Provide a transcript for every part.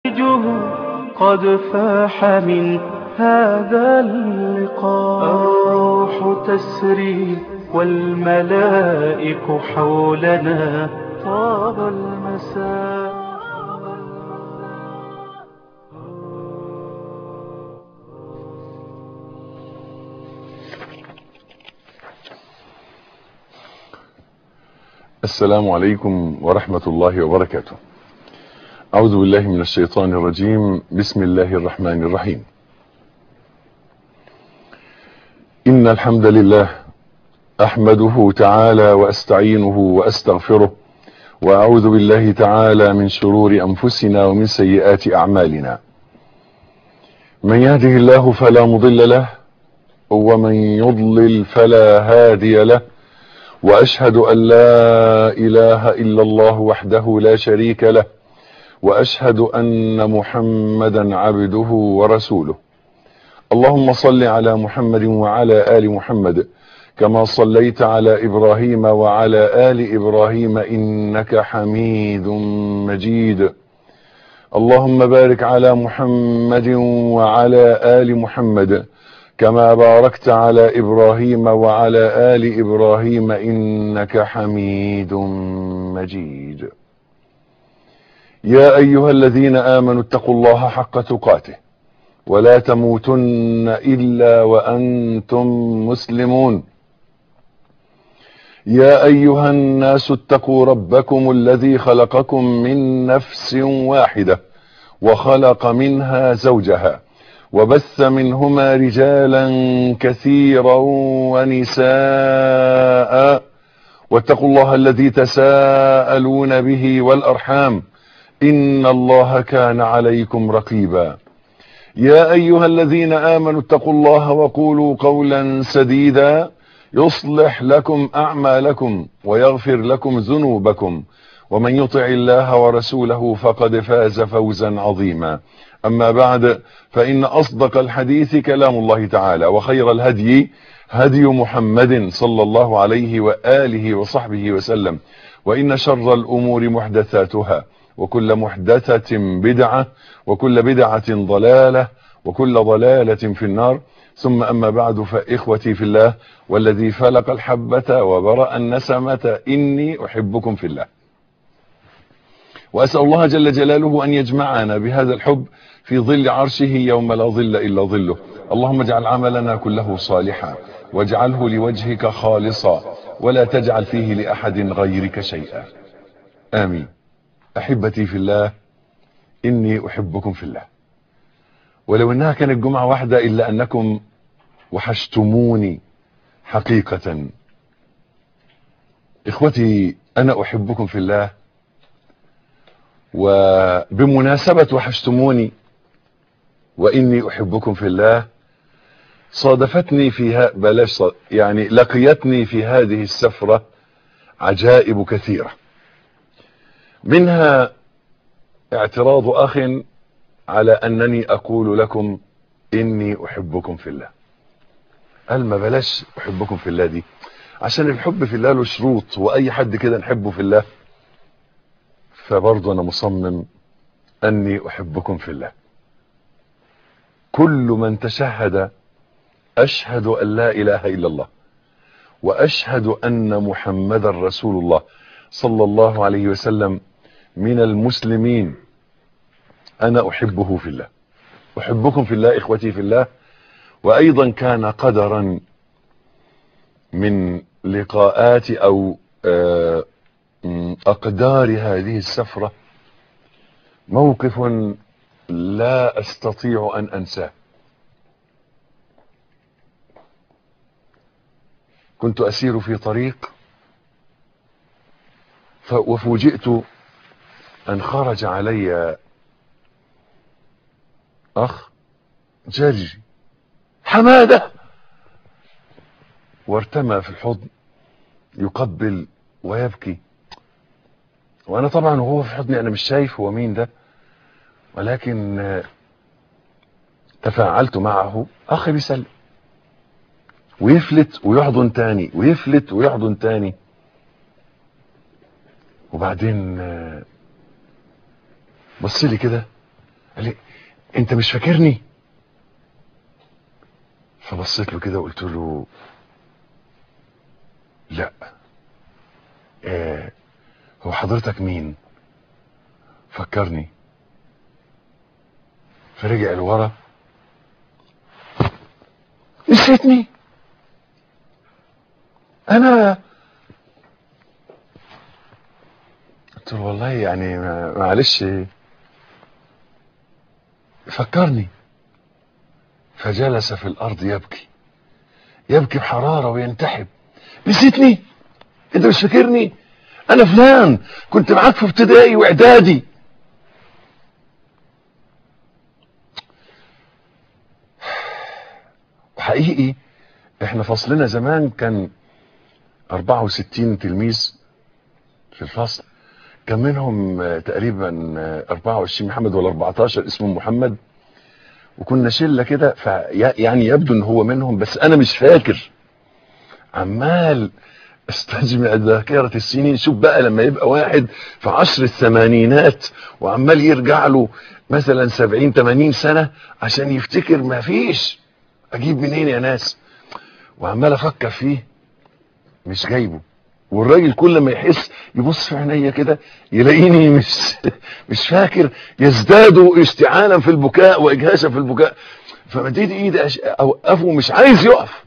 قد فاح من هذا اللقاء الروح تسري والملائك حولنا طاب المساء السلام عليكم ورحمة الله وبركاته أعوذ بالله من الشيطان الرجيم بسم الله الرحمن الرحيم إن الحمد لله أحمده تعالى وأستعينه وأستغفره وأعوذ بالله تعالى من شرور أنفسنا ومن سيئات أعمالنا من يهده الله فلا مضل له ومن يضلل فلا هادي له واشهد ان لا اله الا الله وحده لا شريك له واشهد ان محمدا عبده ورسوله اللهم صل على محمد وعلى ال محمد كما صليت على ابراهيم وعلى ال ابراهيم انك حميد مجيد اللهم بارك على محمد وعلى ال محمد كما باركت على ابراهيم وعلى ال ابراهيم انك حميد مجيد يا ايها الذين امنوا اتقوا الله حق تقاته ولا تموتن الا وانتم مسلمون يا ايها الناس اتقوا ربكم الذي خلقكم من نفس واحده وخلق منها زوجها وبث منهما رجالا كثيرا ونساء واتقوا الله الذي تساءلون به والارحام ان الله كان عليكم رقيبا يا ايها الذين امنوا اتقوا الله وقولوا قولا سديدا يصلح لكم اعمالكم ويغفر لكم ذنوبكم ومن يطع الله ورسوله فقد فاز فوزا عظيما أما بعد فإن أصدق الحديث كلام الله تعالى وخير الهدي هدي محمد صلى الله عليه وآله وصحبه وسلم وإن شر الأمور محدثاتها وكل محدثة بدعة وكل بدعة ضلالة وكل ضلالة في النار ثم أما بعد فإخوتي في الله والذي فلق الحبة وبرأ النسمة إني أحبكم في الله وأسأل الله جل جلاله أن يجمعنا بهذا الحب في ظل عرشه يوم لا ظل إلا ظله اللهم اجعل عملنا كله صالحا واجعله لوجهك خالصا ولا تجعل فيه لأحد غيرك شيئا آمين أحبتي في الله إني أحبكم في الله ولو إنها كانت جمعة واحدة إلا أنكم وحشتموني حقيقة إخوتي أنا أحبكم في الله وبمناسبة وحشتموني وإني أحبكم في الله صادفتني فيها بلاش صاد يعني لقيتني في هذه السفرة عجائب كثيرة منها اعتراض أخ على أنني أقول لكم إني أحبكم في الله قال ما بلاش أحبكم في الله دي عشان الحب في الله له شروط وأي حد كده نحبه في الله فبرضه أنا مصمم أني أحبكم في الله كل من تشهد أشهد أن لا إله إلا الله وأشهد أن محمد رسول الله صلى الله عليه وسلم من المسلمين أنا أحبه في الله أحبكم في الله إخوتي في الله وأيضا كان قدرا من لقاءات أو أقدار هذه السفرة موقف لا أستطيع أن أنساه كنت أسير في طريق وفوجئت أن خرج علي أخ جاري حمادة وارتمى في الحضن يقبل ويبكي وانا طبعا وهو في حضني انا مش شايف هو مين ده ولكن تفاعلت معه اخي بيسلم ويفلت ويحضن تاني ويفلت ويحضن تاني وبعدين بص لي كده قال لي انت مش فاكرني فبصيت له كده وقلت له لا آه هو حضرتك مين فكرني فرجع لورا نسيتني انا قلت له والله يعني ما- معلش فكرني فجلس في الارض يبكي يبكي بحراره وينتحب نسيتني انت مش فاكرني انا فلان كنت معاك في ابتدائي واعدادي حقيقي احنا فصلنا زمان كان 64 تلميذ في الفصل كان منهم آه، تقريبا آه، 24 محمد ولا 14 اسمه محمد وكنا شله كده فيعني يعني يبدو ان هو منهم بس انا مش فاكر عمال استجمع ذاكرة السنين شوف بقى لما يبقى واحد في عشر الثمانينات وعمال يرجع له مثلا سبعين ثمانين سنة عشان يفتكر ما فيش اجيب منين يا ناس وعمال افكر فيه مش جايبه والراجل كل ما يحس يبص في عينيا كده يلاقيني مش مش فاكر يزداد اشتعالا في البكاء واجهاشا في البكاء فمديت ايدي أش- اوقفه مش عايز يقف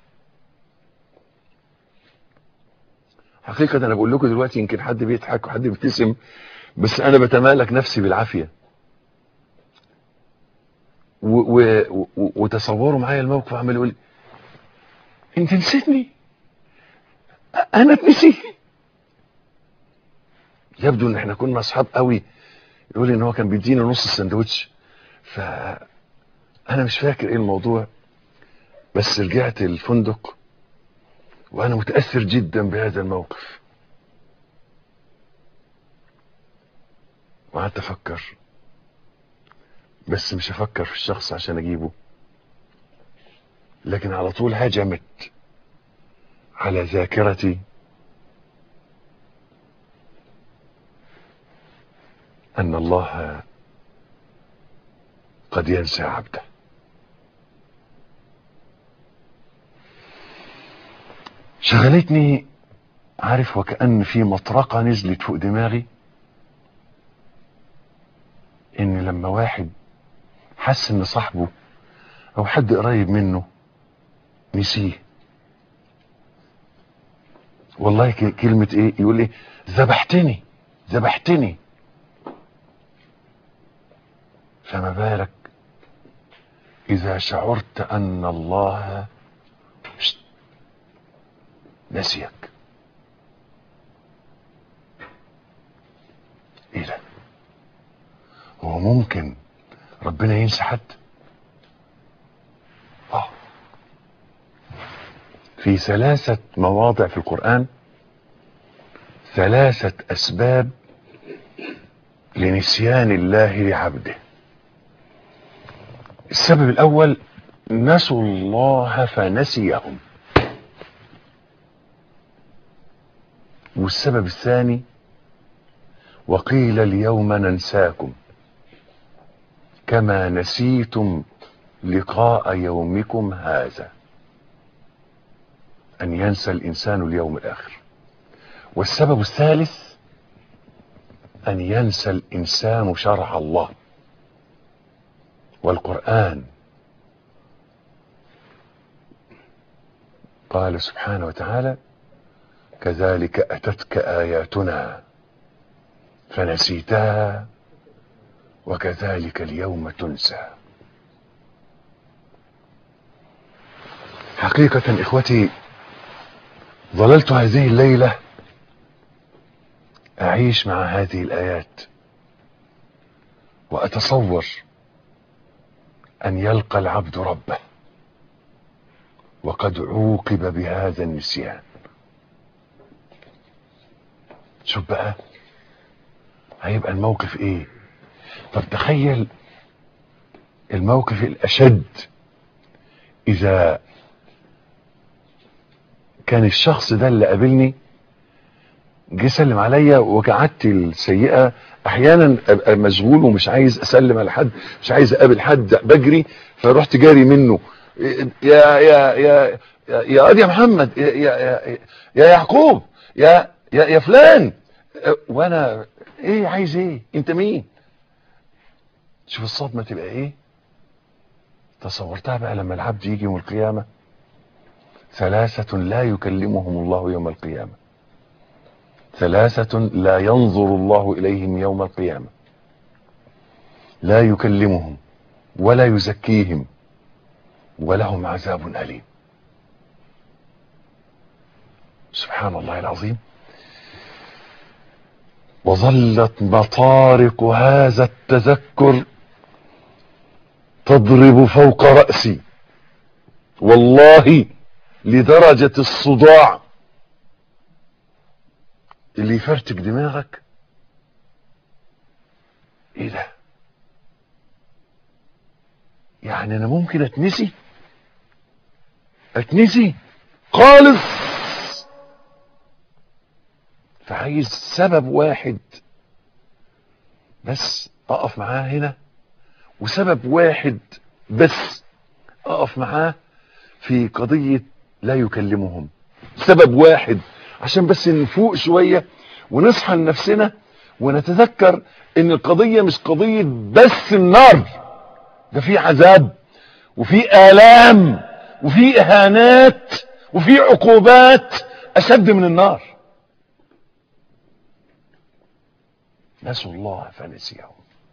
حقيقة انا بقول لكم دلوقتي يمكن حد بيضحك وحد بيبتسم بس انا بتمالك نفسي بالعافية و و و وتصوروا معايا الموقف عمال يقول لي، انت نسيتني أ- انا اتنسي يبدو ان احنا كنا اصحاب قوي يقول لي ان هو كان بيدينا نص السندوتش ف انا مش فاكر ايه الموضوع بس رجعت الفندق وانا متاثر جدا بهذا الموقف وقعدت افكر بس مش هفكر في الشخص عشان اجيبه لكن على طول هجمت على ذاكرتي ان الله قد ينسى عبده شغلتني عارف وكأن في مطرقة نزلت فوق دماغي ان لما واحد حس ان صاحبه او حد قريب منه نسيه والله ك- كلمة ايه يقول ايه ذبحتني ذبحتني فما بالك اذا شعرت ان الله شت، نسيك ايه ده هو ممكن ربنا ينسى حد اه في ثلاثة مواضع في القرآن ثلاثة أسباب لنسيان الله لعبده السبب الأول نسوا الله فنسيهم والسبب الثاني وقيل اليوم ننساكم كما نسيتم لقاء يومكم هذا أن ينسى الإنسان اليوم الآخر والسبب الثالث أن ينسى الإنسان شرع الله والقرآن قال سبحانه وتعالى كذلك أتتك آياتنا فنسيتها وكذلك اليوم تنسى حقيقة إخوتي ظللت هذه الليلة أعيش مع هذه الآيات وأتصور أن يلقى العبد ربه وقد عوقب بهذا النسيان شوف بقى هيبقى الموقف ايه طب تخيل الموقف الاشد اذا كان الشخص ده اللي قابلني جه سلم عليا وقعدتي السيئه احيانا ابقى مشغول ومش عايز اسلم على حد مش عايز اقابل حد بجري فرحت جاري منه يا يا يا يا يا واد يا محمد يا يا يا, يا يعقوب يا يا يا فلان وانا ايه عايز ايه انت مين شوف الصدمه تبقى ايه تصورتها بقى لما العبد يجي يوم القيامه ثلاثه لا يكلمهم الله يوم القيامه ثلاثة لا ينظر الله إليهم يوم القيامة لا يكلمهم ولا يزكيهم ولهم عذاب أليم سبحان الله العظيم وظلت مطارق هذا التذكر تضرب فوق رأسي والله لدرجة الصداع اللي يفرتك دماغك ايه ده يعني انا ممكن اتنسي اتنسي خالص فعايز سبب واحد بس اقف معاه هنا وسبب واحد بس اقف معاه في قضية لا يكلمهم سبب واحد عشان بس نفوق شوية ونصحى لنفسنا ونتذكر ان القضية مش قضية بس النار ده في عذاب وفي آلام وفي إهانات وفي عقوبات أشد من النار نسوا الله فنسيهم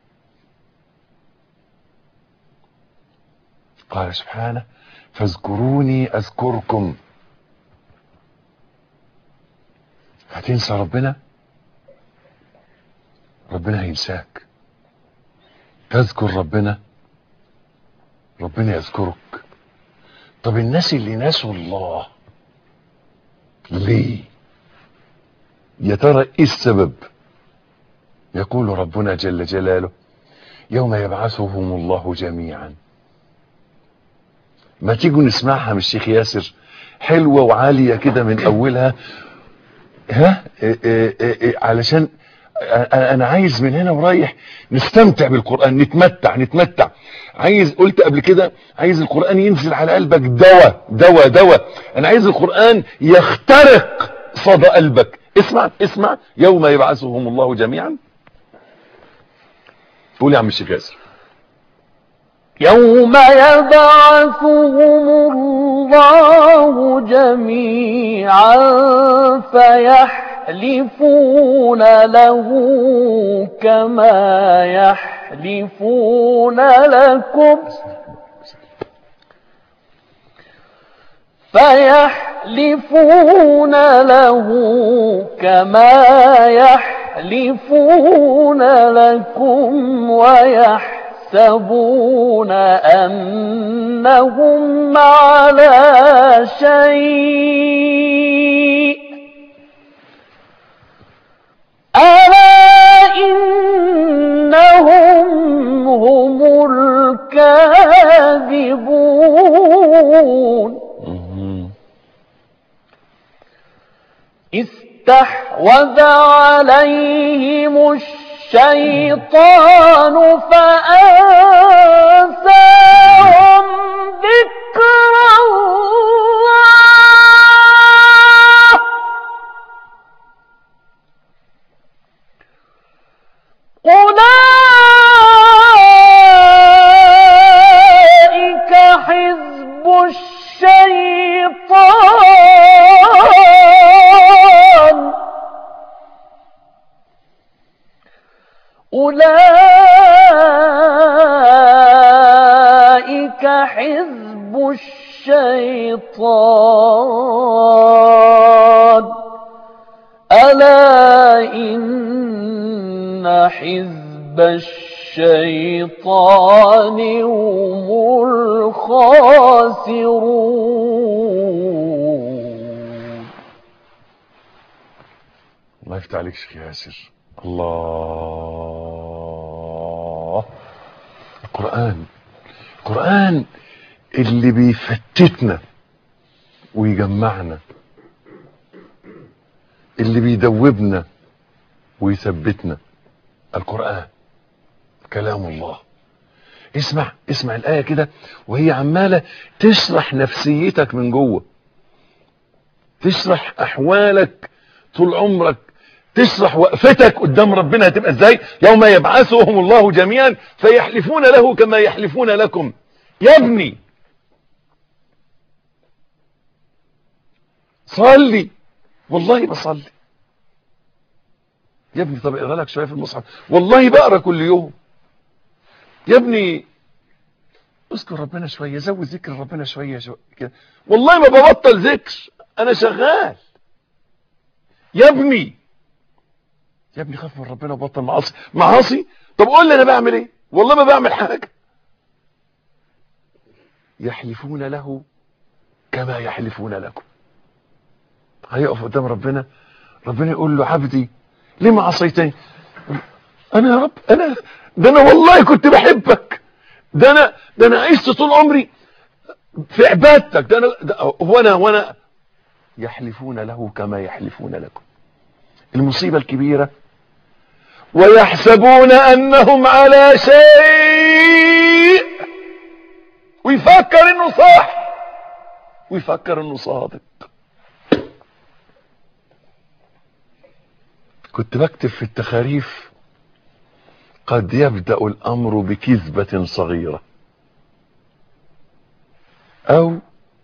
قال سبحانه فاذكروني أذكركم هتنسى ربنا ربنا هينساك تذكر ربنا ربنا يذكرك طب الناس اللي نسوا الله ليه يا ترى ايه السبب يقول ربنا جل جلاله يوم يبعثهم الله جميعا ما تيجوا نسمعها من الشيخ ياسر حلوة وعالية كده من اولها ها إيه إيه إيه علشان انا عايز من هنا ورايح نستمتع بالقرآن نتمتع نتمتع عايز قلت قبل كده عايز القرآن ينزل على قلبك دواء دواء دواء انا عايز القرآن يخترق صدى قلبك اسمع اسمع يوم يبعثهم الله جميعا قول يا عم الشيخ ياسر يوم يبعثهم الله جميعا فيحلفون له كما يحلفون لكم فيحلفون له كما يحلفون لكم ويحلفون يحسبون أنهم على شيء ألا إنهم هم الكاذبون استحوذ عليهم الشيء الشيطان فأنساهم ذكر الله أولئك حزب الشيطان أولئك حزب الشيطان ألا إن حزب الشيطان هم الخاسرون الله يفتح عليك شيخ ياسر الله القرآن القرآن اللي بيفتتنا ويجمعنا اللي بيدوبنا ويثبتنا القرآن كلام الله اسمع اسمع الآية كده وهي عمالة تشرح نفسيتك من جوه تشرح أحوالك طول عمرك تشرح وقفتك قدام ربنا هتبقى ازاي يوم يبعثهم الله جميعا فيحلفون له كما يحلفون لكم يا ابني صلي والله بصلي يا ابني طب اقرا لك شويه في المصحف والله بقرا كل يوم يا ابني اذكر ربنا شويه زود ذكر ربنا شويه شو... كده والله ما ببطل ذكر انا شغال يا ابني يا ابني خاف من ربنا وبطل معاصي معاصي طب قول لي انا بعمل ايه والله ما بعمل حاجه يحلفون له كما يحلفون لكم هيقف قدام ربنا ربنا يقول له عبدي لما عصيتني انا يا رب انا ده انا والله كنت بحبك ده انا ده انا عشت طول عمري في عبادتك ده انا ده هو انا وانا يحلفون له كما يحلفون لكم المصيبة الكبيرة ويحسبون انهم على شيء ويفكر انه صح ويفكر انه صادق كنت بكتب في التخاريف قد يبدأ الامر بكذبة صغيرة او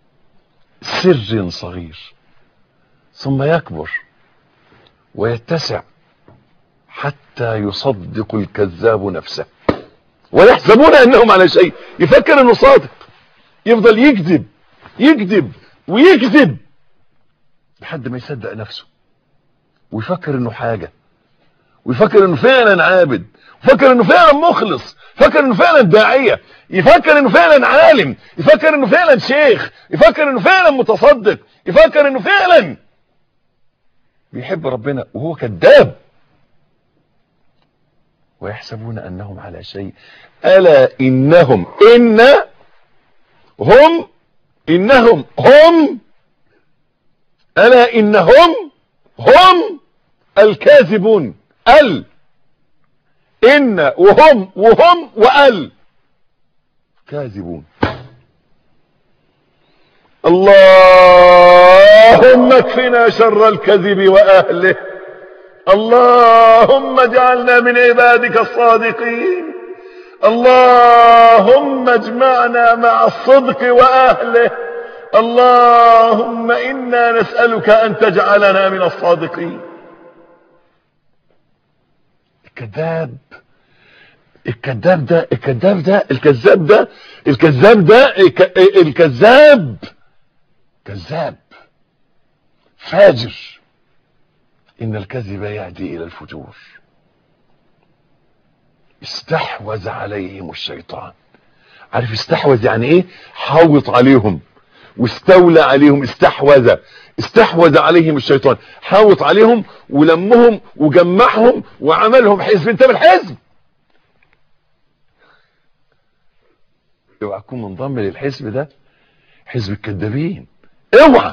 سر صغير ثم يكبر ويتسع حتى يصدق الكذاب نفسه ويحسبون انهم على شيء يفكر انه صادق يفضل يكذب يكذب ويكذب لحد ما يصدق نفسه ويفكر انه حاجة ويفكر انه فعلا عابد يفكر انه فعلا مخلص يفكر انه فعلا داعية يفكر انه فعلا عالم يفكر انه فعلا شيخ يفكر انه فعلا متصدق يفكر انه فعلا بيحب ربنا وهو كذاب ويحسبون انهم على شيء الا انهم ان هم انهم هم الا انهم هم الكاذبون ال ان وهم وهم وال كاذبون اللهم اكفنا شر الكذب واهله اللهم اجعلنا من عبادك الصادقين اللهم اجمعنا مع الصدق واهله اللهم انا نسالك ان تجعلنا من الصادقين الكذاب الكذاب ده الكذاب ده الكذاب ده الكذاب ده الك- الكذاب كذاب فاجر ان الكذب يهدي الى الفجور استحوذ عليهم الشيطان عارف استحوذ يعني ايه حوط عليهم واستولى عليهم استحوذ استحوذ عليهم الشيطان حاوط عليهم ولمهم وجمعهم وعملهم حزب انت بالحزب اوعى تكون منضم للحزب ده حزب الكذابين اوعى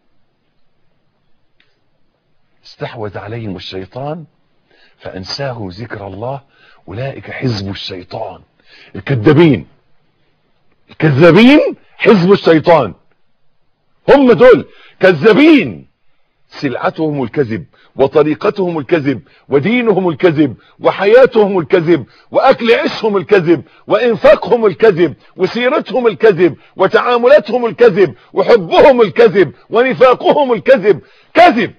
استحوذ عليهم الشيطان فانساهم ذكر الله اولئك حزب الشيطان الكذابين الكذابين حزب الشيطان هم دول كذابين سلعتهم الكذب وطريقتهم الكذب ودينهم الكذب وحياتهم الكذب واكل عيشهم الكذب وانفاقهم الكذب وسيرتهم الكذب وتعاملاتهم الكذب وحبهم الكذب ونفاقهم الكذب كذب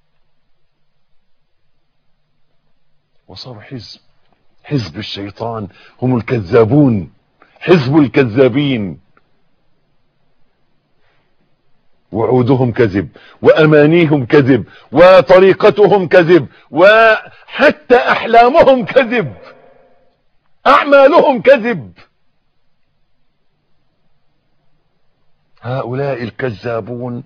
وصاروا حزب حزب الشيطان هم الكذابون حزب الكذابين وعودهم كذب وامانيهم كذب وطريقتهم كذب وحتى احلامهم كذب اعمالهم كذب هؤلاء الكذابون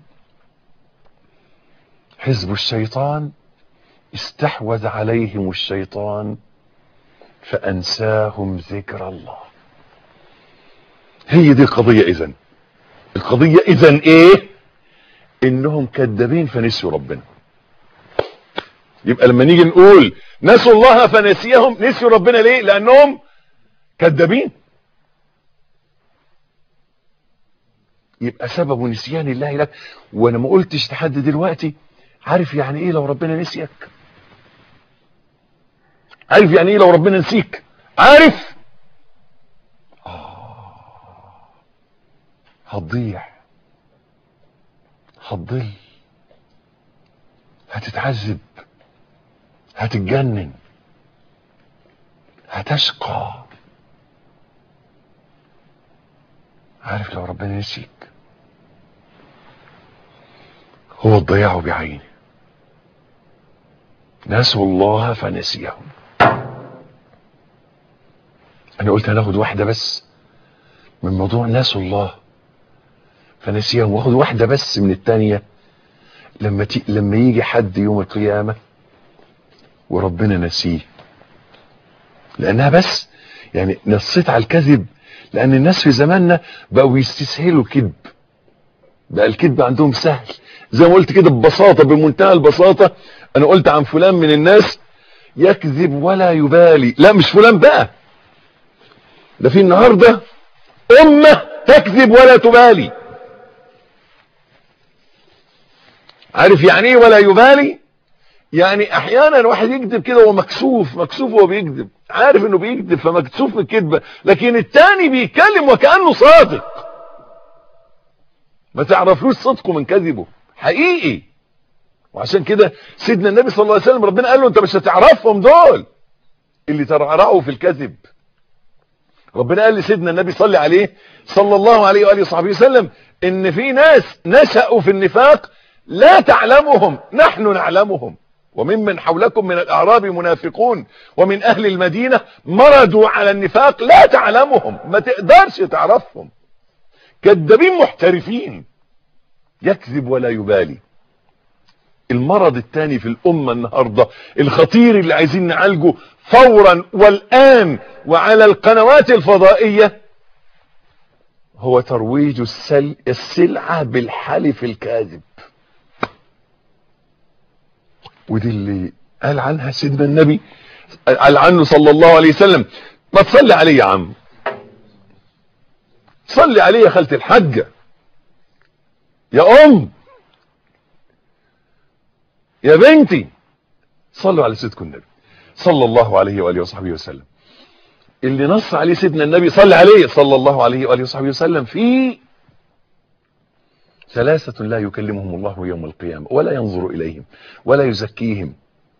حزب الشيطان استحوذ عليهم الشيطان فانساهم ذكر الله هي دي القضية اذن القضية اذن ايه انهم كذابين فنسوا ربنا يبقى لما نيجي نقول نسوا الله فنسيهم نسيوا ربنا ليه لانهم كذابين يبقى سبب نسيان الله لك وانا ما قلتش لحد دلوقتي عارف يعني ايه لو ربنا نسيك عارف يعني ايه لو ربنا نسيك عارف آه. هتضيع هتضل هتتعذب هتتجنن هتشقى عارف لو ربنا نسيك هو الضياع بعينه نسوا الله فنسيهم انا قلت هناخد واحده بس من موضوع نسوا الله فنسيهم واخد واحده بس من الثانيه لما تي... لما يجي حد يوم القيامه وربنا نسيه لانها بس يعني نصيت على الكذب لان الناس في زماننا بقوا يستسهلوا الكذب بقى الكذب عندهم سهل زي ما قلت كده ببساطه بمنتهى البساطه انا قلت عن فلان من الناس يكذب ولا يبالي لا مش فلان بقى ده في النهارده امه تكذب ولا تبالي عارف يعني ايه ولا يبالي يعني احيانا واحد يكذب كده وهو مكسوف مكسوف وهو بيكذب عارف انه بيكذب فمكسوف من الكذبه لكن التاني بيتكلم وكانه صادق ما تعرفلوش صدقه من كذبه حقيقي وعشان كده سيدنا النبي صلى الله عليه وسلم ربنا قال له انت مش هتعرفهم دول اللي ترعرعوا في الكذب ربنا قال لسيدنا النبي صلى عليه صلى الله عليه واله وصحبه وسلم ان في ناس نشأوا في النفاق لا تعلمهم نحن نعلمهم وممن حولكم من الاعراب منافقون ومن اهل المدينه مرضوا على النفاق لا تعلمهم ما تقدرش تعرفهم كذابين محترفين يكذب ولا يبالي المرض الثاني في الامه النهارده الخطير اللي عايزين نعالجه فورا والان وعلى القنوات الفضائيه هو ترويج السل... السلعه بالحلف الكاذب ودي اللي قال عنها سيدنا النبي قال عنه صلى الله عليه وسلم ما تصلي عليه يا عم صلي عليه يا خالة الحجة يا ام يا بنتي صلوا على سيدكم النبي صلى الله عليه واله وصحبه وسلم اللي نص عليه سيدنا النبي صلى عليه صلى الله عليه واله وصحبه وسلم في ثلاثة لا يكلمهم الله يوم القيامة ولا ينظر إليهم ولا يزكيهم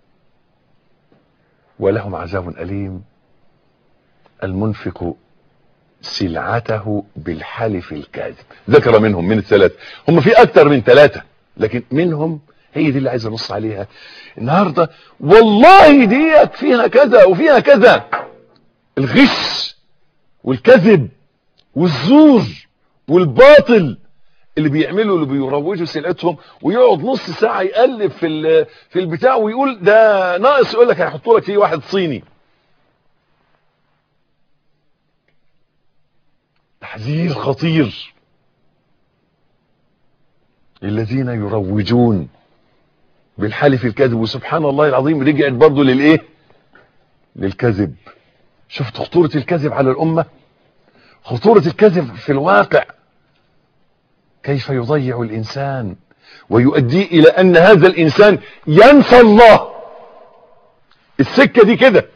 ولهم عذاب أليم المنفق سلعته بالحلف الكاذب ذكر منهم من الثلاثة هم في أكثر من ثلاثة لكن منهم هي دي اللي عايز نص عليها النهاردة والله ديت فيها كذا وفيها كذا الغش والكذب والزور والباطل اللي بيعملوا اللي بيروجوا سلعتهم ويقعد نص ساعه يقلب في في البتاع ويقول ده ناقص يقول لك هيحطوا لك فيه واحد صيني تحذير خطير الذين يروجون بالحلف الكذب وسبحان الله العظيم رجعت برضه للايه للكذب شفت خطوره الكذب على الامه خطوره الكذب في الواقع كيف يضيع الإنسان ويؤدي إلى أن هذا الإنسان ينسى الله السكة دي كده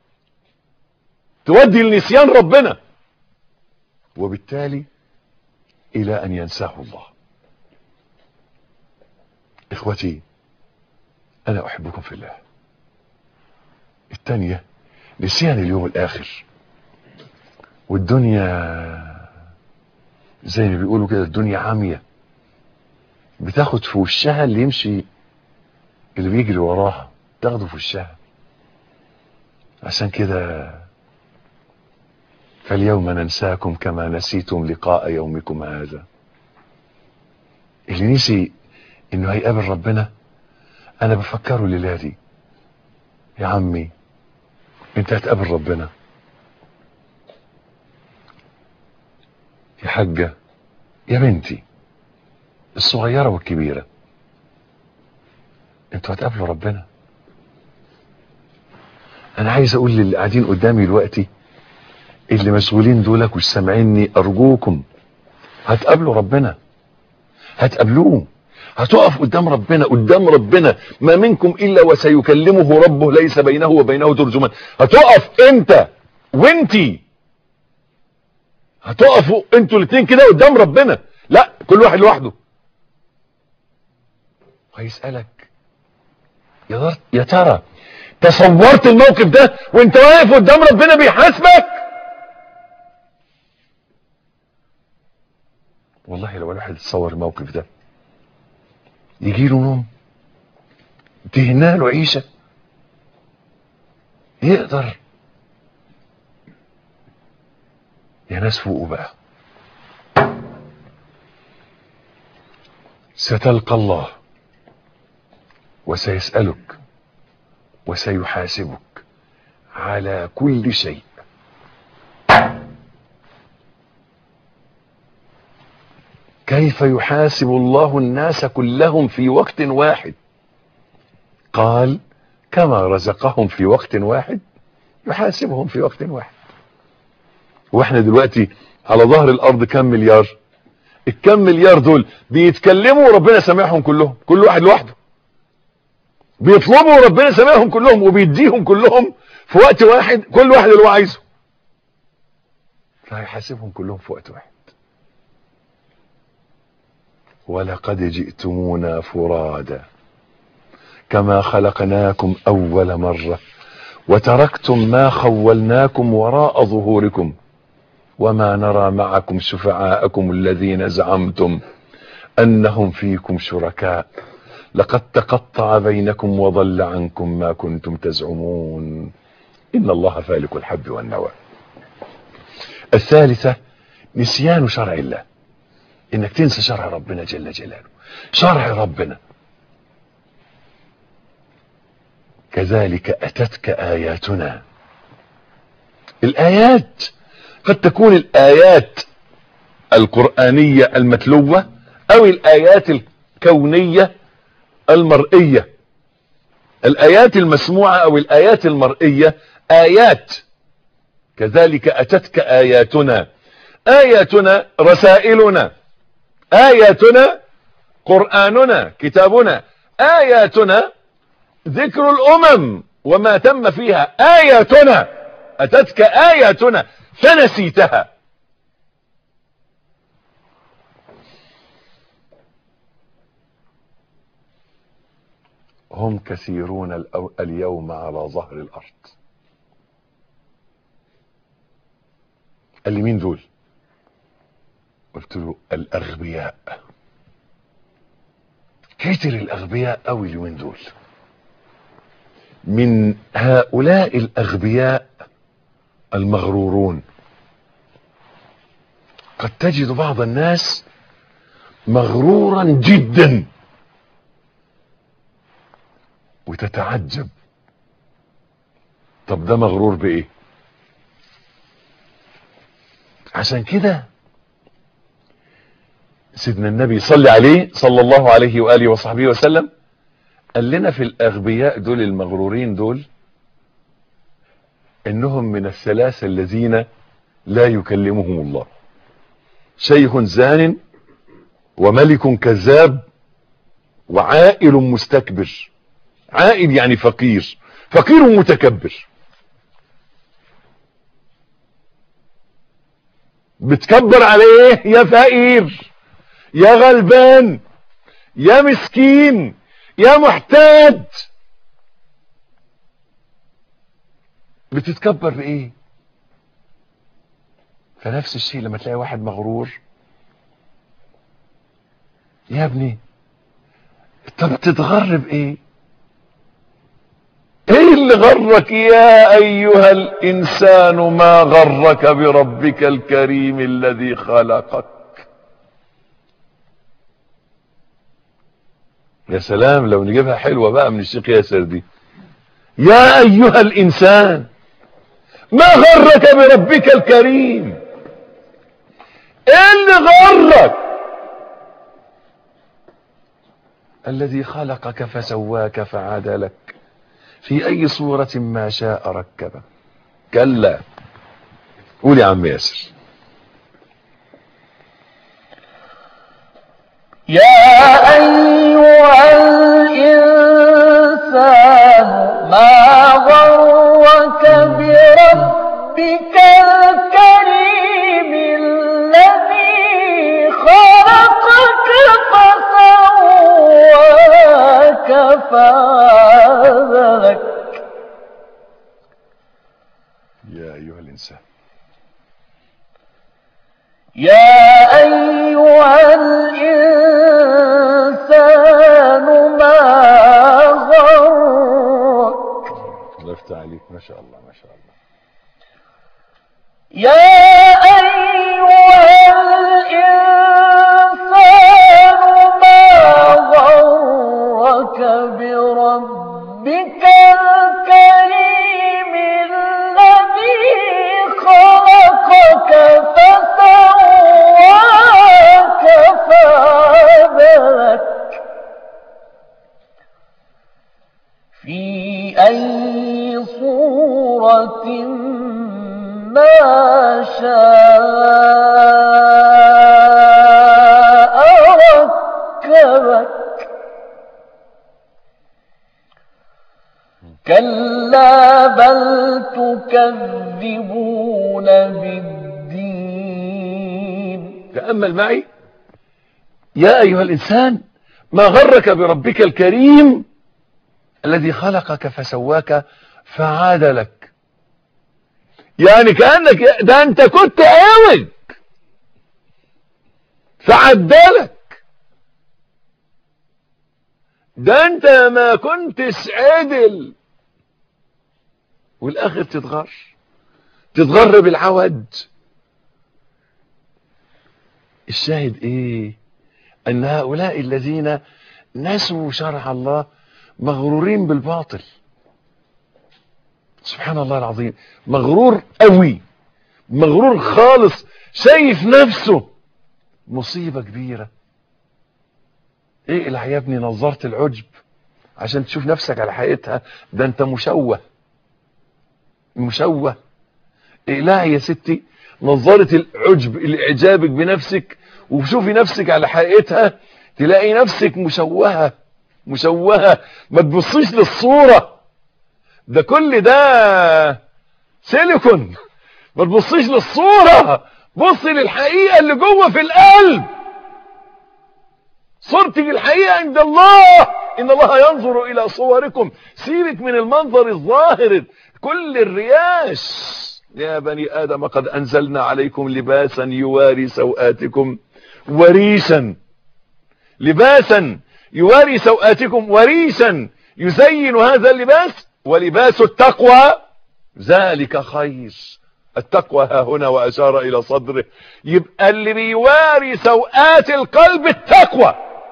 تودي لنسيان ربنا وبالتالي إلى أن ينساه الله إخوتي أنا أحبكم في الله الثانية نسيان اليوم الآخر والدنيا زي ما بيقولوا كده الدنيا عامية بتاخد في وشها اللي يمشي اللي بيجري وراها تاخده في وشها عشان كده فاليوم ننساكم كما نسيتم لقاء يومكم هذا اللي نسي انه هيقابل ربنا انا بفكره الليله دي يا عمي انت هتقابل ربنا يا حاجة يا بنتي الصغيرة والكبيرة انتوا هتقابلوا ربنا انا عايز اقول للي قاعدين قدامي دلوقتي اللي مشغولين دولك مش سامعيني ارجوكم هتقابلوا ربنا هتقابلوه هتقف قدام ربنا قدام ربنا ما منكم الا وسيكلمه ربه ليس بينه وبينه ترجمان هتقف انت وانتي هتقفوا انتوا الاثنين كده قدام ربنا لا كل واحد لوحده هيسألك يا ترى- يا ترى تصورت الموقف ده وانت واقف قدام ربنا بيحاسبك والله لو الواحد يتصور الموقف ده يجي له نوم تهنا له عيشه يقدر يا ناس فوقوا بقى ستلقى الله وسيسألك وسيحاسبك على كل شيء كيف يحاسب الله الناس كلهم في وقت واحد قال كما رزقهم في وقت واحد يحاسبهم في وقت واحد واحنا دلوقتي على ظهر الارض كم مليار الكم مليار دول بيتكلموا وربنا سامعهم كلهم كل واحد لوحده بيطلبوا وربنا سامعهم كلهم وبيديهم كلهم في وقت واحد كل واحد اللي هو عايزه فهيحاسبهم كلهم في وقت واحد ولقد جئتمونا فرادا كما خلقناكم اول مره وتركتم ما خولناكم وراء ظهوركم وما نرى معكم شفعاءكم الذين زعمتم انهم فيكم شركاء لقد تقطع بينكم وضل عنكم ما كنتم تزعمون ان الله فالق الحب والنوى الثالثه نسيان شرع الله انك تنسى شرع ربنا جل جلاله شرع ربنا كذلك اتتك اياتنا الايات قد تكون الايات القرانيه المتلوه او الايات الكونيه المرئيه الايات المسموعه او الايات المرئيه ايات كذلك اتتك اياتنا اياتنا رسائلنا اياتنا قراننا كتابنا اياتنا ذكر الامم وما تم فيها اياتنا اتتك اياتنا فنسيتها هم كثيرون الأو- اليوم على ظهر الارض قال لي مين دول قلت له الاغبياء كتر الاغبياء قوي اليومين دول من هؤلاء الاغبياء المغرورون قد تجد بعض الناس مغرورا جدا وتتعجب طب ده مغرور بايه عشان كده سيدنا النبي صلى عليه صلى الله عليه واله وصحبه وسلم قال لنا في الاغبياء دول المغرورين دول انهم من الثلاثه الذين لا يكلمهم الله شيخ زان وملك كذاب وعائل مستكبر عائل يعني فقير فقير متكبر بتكبر عليه يا فقير يا غلبان يا مسكين يا محتاج بتتكبر بايه فنفس الشيء لما تلاقي واحد مغرور يا ابني طب تتغر بايه ايه اللي غرك يا ايها الانسان ما غرك بربك الكريم الذي خلقك يا سلام لو نجيبها حلوة بقى من الشيخ ياسر دي يا ايها الانسان ما غرك بربك الكريم ايه اللي غرك الذي خلقك فسواك فعدلك في أي صورة ما شاء ركبه كلا قول يا عم ياسر يا أيها الإنسان ما غرك بربك الكريم الذي خلقك فسواك فعدلك يا أيها الإنسان يا أيها الإنسان ما غرك الله يفتح عليك ما شاء الله ما شاء الله يا أيها الإنسان ما غرك بربك الكريم الذي خلقك فسواك فعدلك في أي صورة ما شاء ركبك كلا بل تكذبون بالدين تأمل معي يا أيها الإنسان ما غرك بربك الكريم الذي خلقك فسواك فعادلك يعني كأنك ده أنت كنت عوج فعدلك ده أنت ما كنتش عدل والآخر تتغر تتغر بالعود الشاهد ايه ان هؤلاء الذين نسوا شرع الله مغرورين بالباطل سبحان الله العظيم مغرور قوي مغرور خالص شايف نفسه مصيبة كبيرة اقلع يا ابني نظارة العجب عشان تشوف نفسك على حقيقتها ده انت مشوه مشوه اقلعي يا ستي نظارة العجب الاعجابك بنفسك وشوفي نفسك على حقيقتها تلاقي نفسك مشوهة مشوهة ما تبصيش للصورة ده كل ده سيليكون ما تبصيش للصورة بصي للحقيقة اللي جوه في القلب صورتك الحقيقة عند الله إن الله ينظر إلى صوركم سيبك من المنظر الظاهر كل الرياش يا بني آدم قد أنزلنا عليكم لباسا يواري سوآتكم وريشا لباسا يواري سوآتكم وريشا يزين هذا اللباس ولباس التقوى ذلك خير التقوى ها هنا وأشار إلى صدره يبقى اللي بيواري سوآت القلب التقوى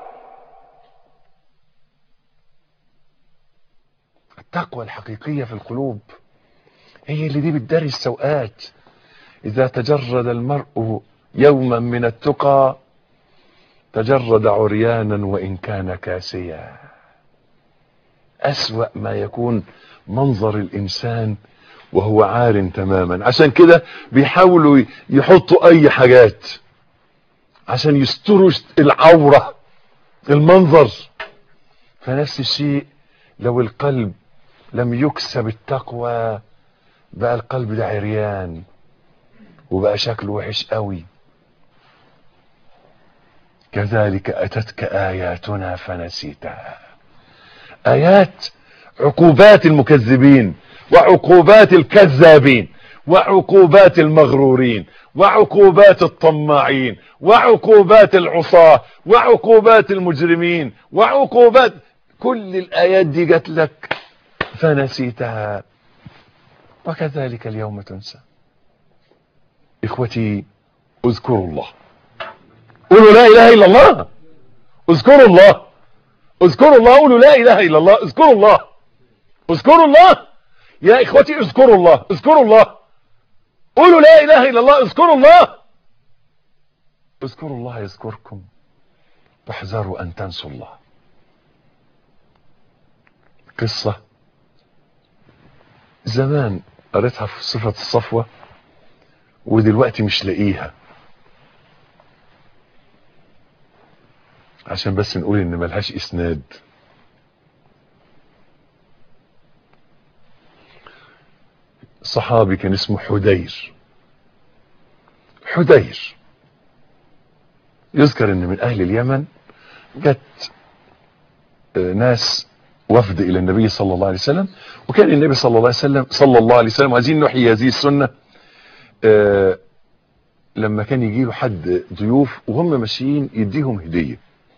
التقوى الحقيقية في القلوب هي اللي دي بتداري السوءات إذا تجرد المرء يوما من التقى تجرد عريانا وإن كان كاسيا أسوأ ما يكون منظر الإنسان وهو عار تماما عشان كده بيحاولوا يحطوا أي حاجات عشان يستروا العورة المنظر فنفس الشيء لو القلب لم يكسب التقوى بقى القلب ده عريان وبقى شكله وحش قوي كذلك أتتك آياتنا فنسيتها آيات عقوبات المكذبين وعقوبات الكذابين وعقوبات المغرورين وعقوبات الطماعين وعقوبات العصاة وعقوبات المجرمين وعقوبات كل الآيات دي جات لك فنسيتها وكذلك اليوم تنسى إخوتي اذكروا الله قولوا لا إله إلا الله اذكروا الله اذكروا الله قولوا لا إله إلا الله اذكروا الله اذكروا الله يا إخوتي اذكروا الله اذكروا الله قولوا لا إله إلا الله اذكروا الله اذكروا الله يذكركم واحذروا أن تنسوا الله قصة زمان قريتها في صفة الصفوة ودلوقتي مش لاقيها عشان بس نقول ان ملهاش اسناد صحابي كان اسمه حدير حدير يذكر ان من اهل اليمن جت آه، ناس وفد الى النبي صلى الله عليه وسلم وكان النبي صلى الله عليه وسلم صلى الله عليه وسلم عايزين نحيي هذه السنه آه، لما كان يجي له حد ضيوف وهم ماشيين يديهم هديه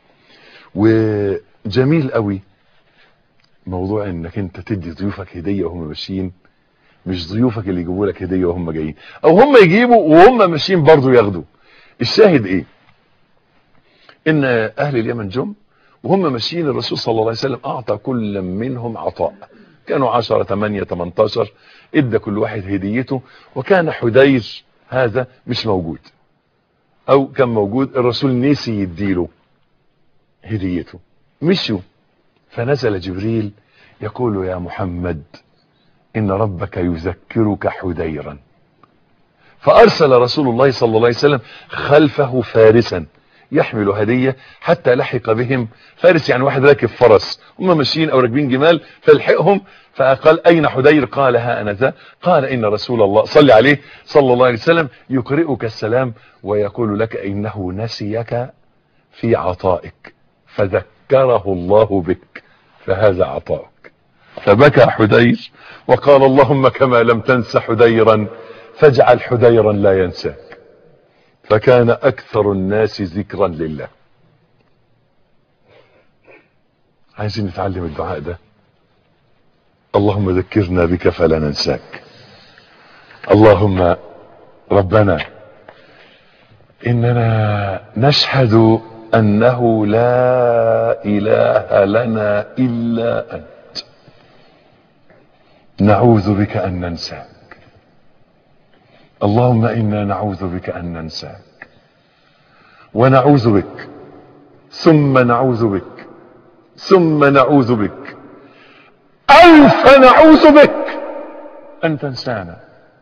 وجميل قوي موضوع انك انت تدي ضيوفك هديه وهم ماشيين مش ضيوفك اللي يجيبوا لك هديه وهم جايين او هم يجيبوا وهم ماشيين برضو ياخدوا الشاهد ايه ان اهل اليمن جم وهم ماشيين الرسول صلى الله عليه وسلم اعطى كل منهم عطاء كانوا 10 8 18 ادى كل واحد هديته وكان حدير هذا مش موجود او كان موجود الرسول نسي يديله هديته مشوا فنزل جبريل يقول يا محمد ان ربك يذكرك حديرا فارسل رسول الله صلى الله عليه وسلم خلفه فارسا يحمل هدية حتى لحق بهم فارس يعني واحد راكب فرس هم ماشيين او راكبين جمال فلحقهم فقال اين حدير قال ها انا ذا قال ان رسول الله صلى عليه صلى الله عليه وسلم يقرئك السلام ويقول لك انه نسيك في عطائك فذكره الله بك فهذا عطاؤك فبكى حدير وقال اللهم كما لم تنس حديرا فاجعل حديرا لا ينساك فكان اكثر الناس ذكرا لله عايزين نتعلم الدعاء ده اللهم ذكرنا بك فلا ننساك اللهم ربنا اننا نشهد انه لا اله لنا الا انت نعوذ بك ان ننساك اللهم انا نعوذ بك ان ننساك ونعوذ بك ثم نعوذ بك ثم نعوذ بك او فنعوذ بك ان تنسانا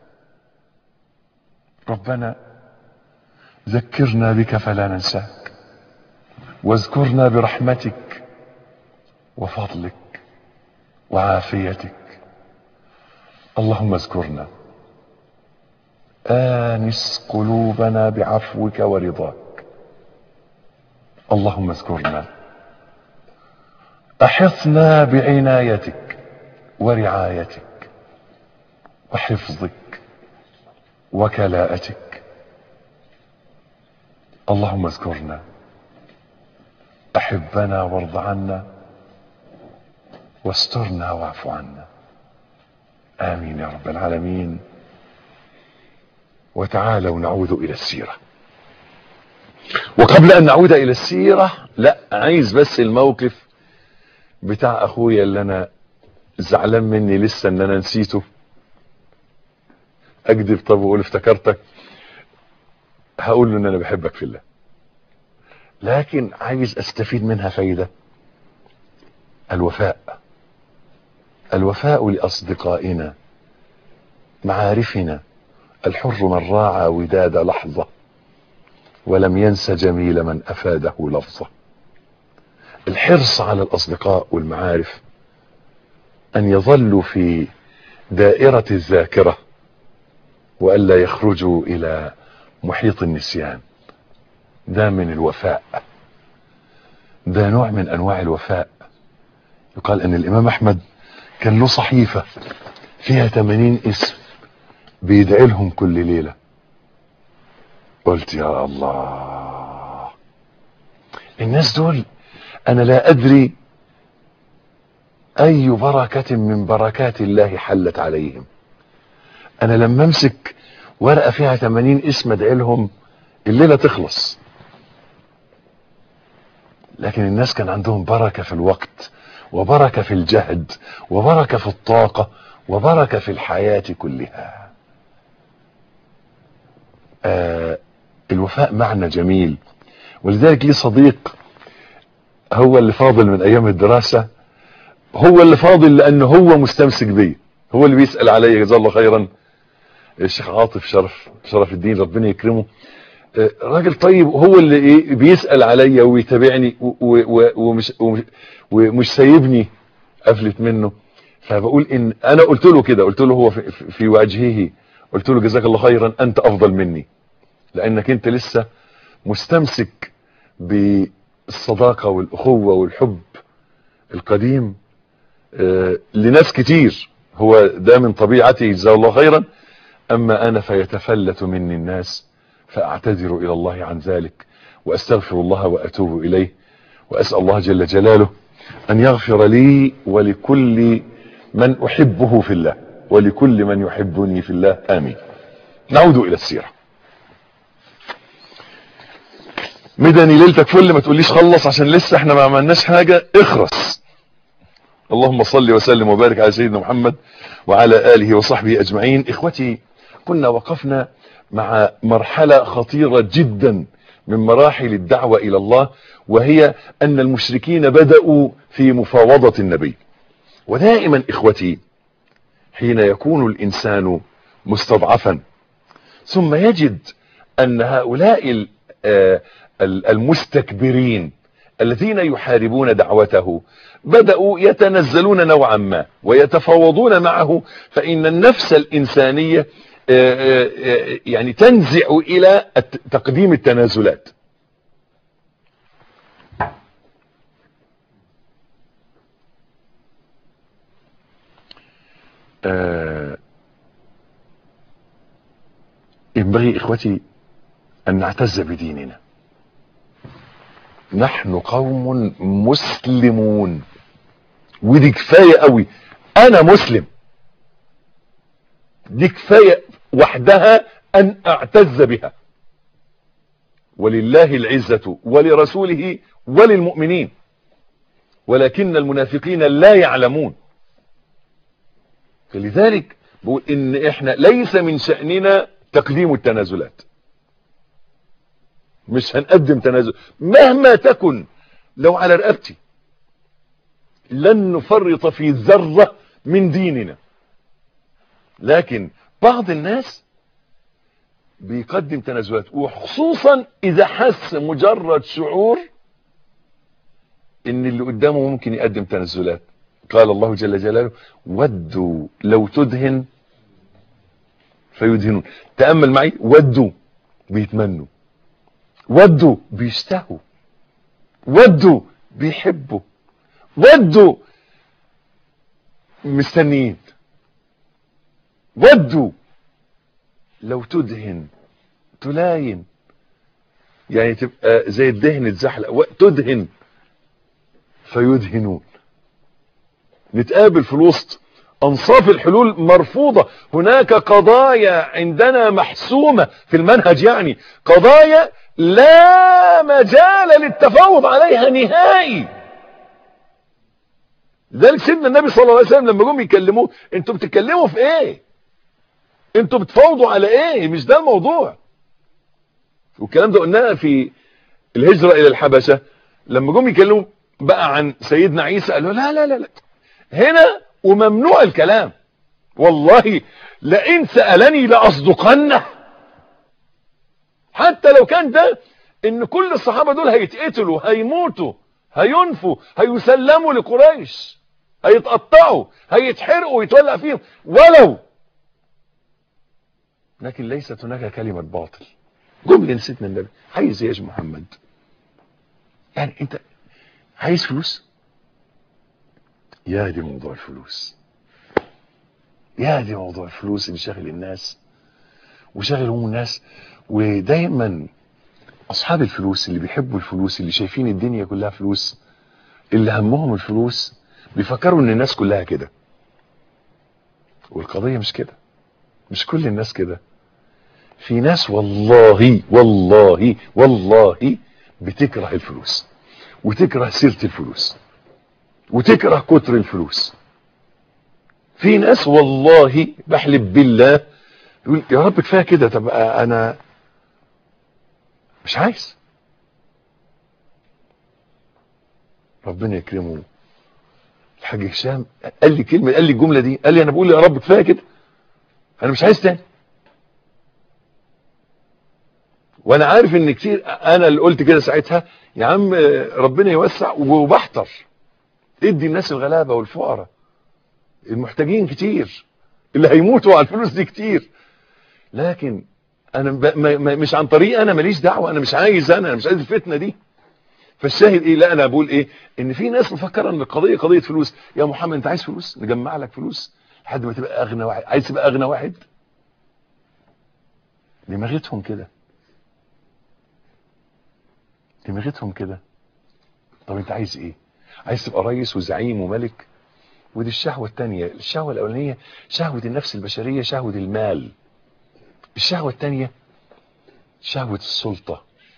ربنا ذكرنا بك فلا ننساك واذكرنا برحمتك وفضلك وعافيتك اللهم اذكرنا آنس قلوبنا بعفوك ورضاك اللهم اذكرنا احفنا بعنايتك ورعايتك وحفظك وكلاءتك اللهم اذكرنا احبنا وارض عنا واسترنا واعف عنا امين يا رب العالمين وتعالوا نعود الى السيره وقبل ان نعود الى السيره لا عايز بس الموقف بتاع اخويا اللي انا زعلان مني لسه ان انا نسيته اكذب طب واقول افتكرتك هقول له ان انا بحبك في الله لكن عايز استفيد منها فايدة الوفاء الوفاء لأصدقائنا معارفنا الحر من راعى وداد لحظة ولم ينس جميل من أفاده لفظة الحرص على الأصدقاء والمعارف أن يظلوا في دائرة الذاكرة وألا يخرجوا إلى محيط النسيان ده من الوفاء ده نوع من أنواع الوفاء يقال أن الإمام أحمد كان له صحيفة فيها 80 اسم بيدعي لهم كل ليلة قلت يا الله الناس دول أنا لا أدري أي بركة من بركات الله حلت عليهم أنا لما أمسك ورقة فيها 80 اسم أدعي لهم الليلة تخلص لكن الناس كان عندهم بركة في الوقت وبركة في الجهد وبركة في الطاقة وبركة في الحياة كلها آه الوفاء معنى جميل ولذلك لي صديق هو اللي فاضل من ايام الدراسة هو اللي فاضل لانه هو مستمسك بيه هو اللي بيسأل عليا جزاه الله خيرا الشيخ عاطف شرف شرف الدين ربنا يكرمه آه، راجل طيب هو اللي ايه بيسأل عليا ويتابعني و- و- ومش ومش, ومش سايبني افلت منه فبقول ان انا قلت له كده قلت له هو في, في- في وجهه قلت له جزاك الله خيرا انت افضل مني لانك انت لسه مستمسك بالصداقة والاخوة والحب القديم آه، لناس كتير هو ده من طبيعته جزاه الله خيرا اما انا فيتفلت مني الناس فاعتذر الى الله عن ذلك واستغفر الله واتوب اليه واسال الله جل جلاله ان يغفر لي ولكل من احبه في الله ولكل من يحبني في الله امين نعود الى السيره مدني ليلتك فل ما تقوليش خلص عشان لسه احنا ما عملناش حاجه اخرس اللهم صل وسلم وبارك على سيدنا محمد وعلى اله وصحبه اجمعين اخوتي كنا وقفنا مع مرحله خطيره جدا من مراحل الدعوه الى الله وهي ان المشركين بداوا في مفاوضه النبي ودائما اخوتي حين يكون الانسان مستضعفا ثم يجد ان هؤلاء ال- آه، ال- المستكبرين الذين يحاربون دعوته بدأوا يتنزلون نوعا ما ويتفاوضون معه فإن النفس الإنسانية آه، آه، آه، يعني تنزع إلى الت- تقديم التنازلات آه، ينبغي إخوتي أن نعتز بديننا نحن قوم مسلمون ودي كفاية قوي انا مسلم دي كفاية وحدها ان اعتز بها ولله العزة ولرسوله وللمؤمنين ولكن المنافقين لا يعلمون فلذلك بقول ان احنا ليس من شأننا تقديم التنازلات مش هنقدم تنازل مهما تكن لو على رقبتي لن نفرط في ذرة من ديننا لكن بعض الناس بيقدم تنازلات وخصوصا اذا حس مجرد شعور ان اللي قدامه ممكن يقدم تنازلات قال الله جل جلاله ودوا لو تدهن فيدهنون تأمل معي ودوا بيتمنوا ودوا بيشتهوا ودوا بيحبوا ودوا مستنيين ودوا لو تدهن تلاين يعني تبقى زي الدهن اتزحلق و- تدهن فيدهنون نتقابل في الوسط انصاف الحلول مرفوضة هناك قضايا عندنا محسومة في المنهج يعني قضايا لا مجال للتفاوض عليها نهائي لذلك سيدنا النبي صلى الله عليه وسلم لما جم يكلموه انتوا بتتكلموا في ايه انتوا بتفاوضوا على ايه مش ده الموضوع والكلام ده قلناه في الهجرة الى الحبشة لما جم يكلموا بقى عن سيدنا عيسى قالوا لا لا لا لا هنا وممنوع الكلام والله لئن سألني لأصدقنه حتى لو كان ده ان كل الصحابة دول هيتقتلوا هيموتوا هينفوا هيسلموا لقريش هيتقطعوا هيتحرقوا ويتولع فيهم ولو لكن ليست هناك كلمة باطل جملة نسيتنا النبي عايز ايه يا محمد يعني انت عايز فلوس يا دي موضوع الفلوس يا دي موضوع الفلوس اللي شاغل الناس وشاغل هم الناس ودايما اصحاب الفلوس اللي بيحبوا الفلوس اللي شايفين الدنيا كلها فلوس اللي همهم الفلوس بيفكروا ان الناس كلها كده والقضية مش كده مش كل الناس كده في ناس والله والله والله بتكره الفلوس وتكره سيرة الفلوس وتكره كتر الفلوس في ناس والله بحلف بالله يقول يا رب كفايه كده طب انا مش عايز ربنا يكرمه الحاج الحاج هشام قال لي كلمه قال لي الجمله دي قال لي انا بقول يا رب كفايه كده انا مش عايز تاني وانا عارف ان كتير انا اللي قلت كده ساعتها يا عم ربنا يوسع وبحتر ادي الناس الغلابه والفقراء المحتاجين كتير اللي هيموتوا على الفلوس دي كتير لكن انا ب... ما... ما... مش عن طريق انا ماليش دعوه انا مش عايز انا انا مش عايز الفتنه دي فالشاهد ايه لا انا بقول ايه ان في ناس مفكره ان القضيه قضيه فلوس يا محمد انت عايز فلوس نجمع لك فلوس لحد ما تبقى اغنى واحد عايز تبقى اغنى واحد دماغتهم كده دماغتهم كده طب انت عايز ايه عايز تبقى رئيس وزعيم وملك ودي الشهوة التانية الشهوة الأولانية شهوة النفس البشرية شهوة المال الشهوة التانية شهوة السلطة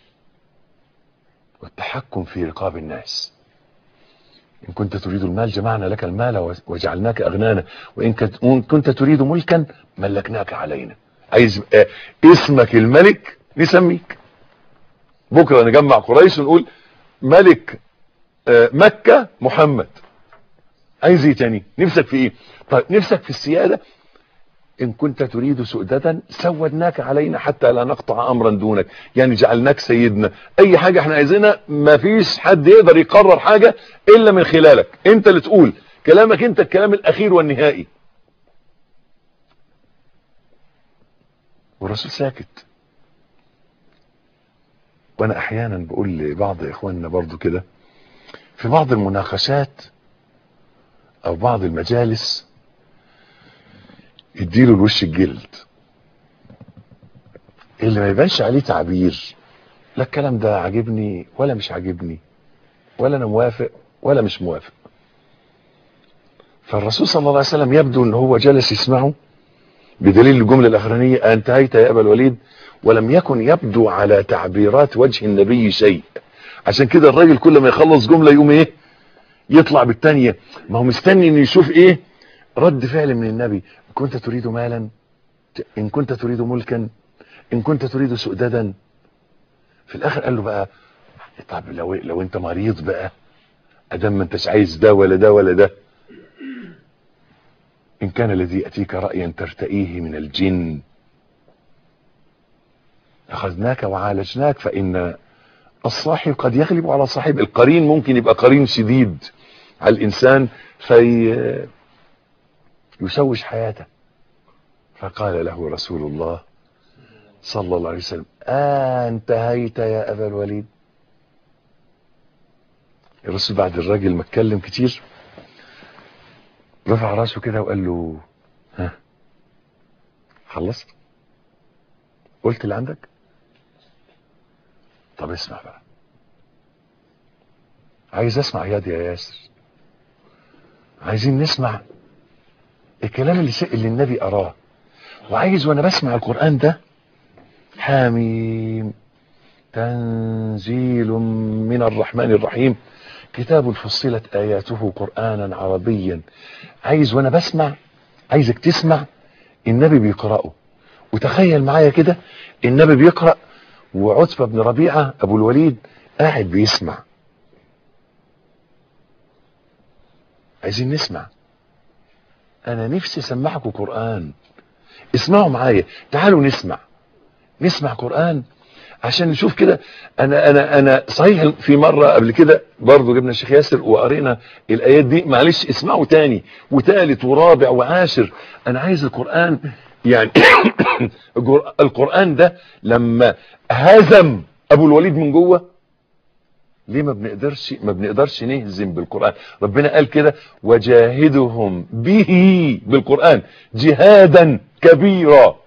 والتحكم في رقاب الناس إن كنت تريد المال جمعنا لك المال وجعلناك أغنانا وإن كنت تريد ملكا ملكناك علينا عايز اسمك الملك نسميك بكرة نجمع قريش ونقول ملك مكة محمد عايز ايه تاني نفسك في ايه طيب نفسك في السيادة ان كنت تريد سؤدة سودناك علينا حتى لا نقطع امرا دونك يعني جعلناك سيدنا اي حاجة احنا عايزينها ما فيش حد يقدر يقرر حاجة الا من خلالك انت اللي تقول كلامك انت الكلام الاخير والنهائي والرسول ساكت وانا احيانا بقول لبعض اخواننا برضو كده في بعض المناقشات او بعض المجالس اديله الوش الجلد اللي ما يبانش عليه تعبير لا الكلام ده عاجبني ولا مش عاجبني ولا انا موافق ولا مش موافق فالرسول صلى الله عليه وسلم يبدو ان هو جلس يسمعه بدليل الجملة الاخرانية انتهيت يا ابا الوليد ولم يكن يبدو على تعبيرات وجه النبي شيء عشان كده الراجل كل ما يخلص جملة يقوم ايه يطلع بالتانية ما هو مستني انه يشوف ايه رد فعل من النبي ان كنت تريد مالا ان كنت تريد ملكا ان كنت تريد سؤددا في الاخر قال له بقى طب لو لو انت مريض بقى ادام ما انتش عايز ده ولا ده ولا ده ان كان الذي ياتيك رايا ترتئيه من الجن اخذناك وعالجناك فان الصاحب قد يغلب على صاحب القرين ممكن يبقى قرين شديد على الانسان في يشوش حياته فقال له رسول الله صلى الله عليه وسلم انتهيت يا ابا الوليد الرسول بعد الراجل ما اتكلم كتير رفع راسه كده وقال له ها خلصت قلت اللي عندك طب اسمع بقى عايز اسمع ياد يا ياسر عايزين نسمع الكلام اللي اللي النبي اراه وعايز وانا بسمع القران ده حاميم تنزيل من الرحمن الرحيم كتاب فصلت اياته قرانا عربيا عايز وانا بسمع عايزك تسمع النبي بيقراه وتخيل معايا كده النبي بيقرا وعتبة بن ربيعة ابو الوليد قاعد بيسمع عايزين نسمع انا نفسي اسمعكم قرآن اسمعوا معايا تعالوا نسمع نسمع قرآن عشان نشوف كده انا انا انا صحيح في مرة قبل كده برضو جبنا الشيخ ياسر وقرينا الايات دي معلش اسمعوا تاني وتالت ورابع وعاشر انا عايز القرآن يعني القرآن ده لما هزم ابو الوليد من جوه ليه ما بنقدرش ما بنقدرش نهزم بالقرآن ربنا قال كده وجاهدهم به بالقرآن جهادا كبيرا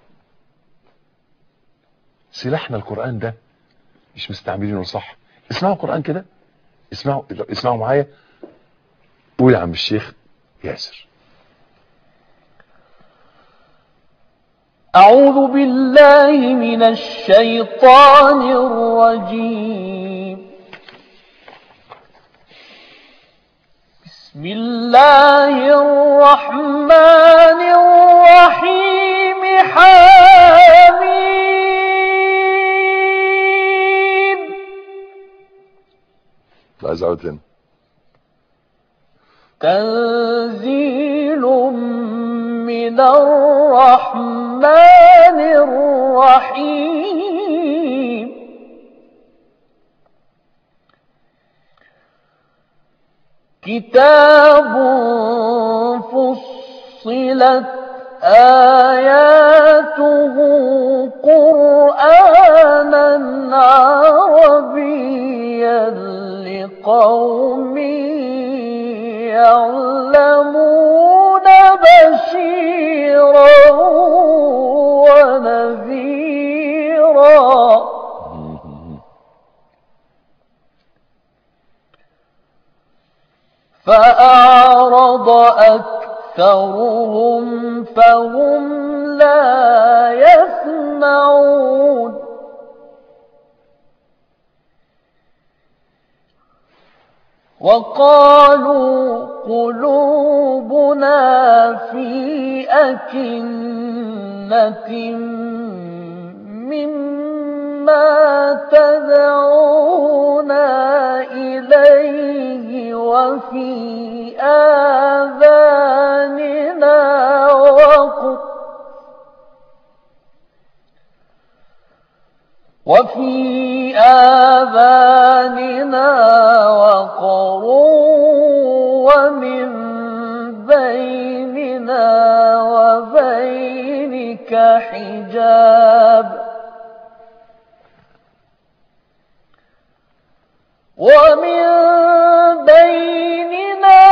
سلاحنا القرآن ده مش مستعملينه صح اسمعوا القرآن كده اسمعوا اسمعوا معايا قول يا عم الشيخ ياسر أعوذ بالله من الشيطان الرجيم بسم الله الرحمن الرحيم حميم عايز اقعد هنا تنزيل الرحمن الرحيم كتاب فصلت آياته قرآنا عربيا لقوم يعلمون بشيرا ونذيرا فأعرض أكثرهم فهم لا يسمعون وقالوا قلوبنا في أكنة مما تدعونا إليه وفي آذاننا وقر وفي آذاننا وقر ومن بيننا وبينك حجاب ومن بيننا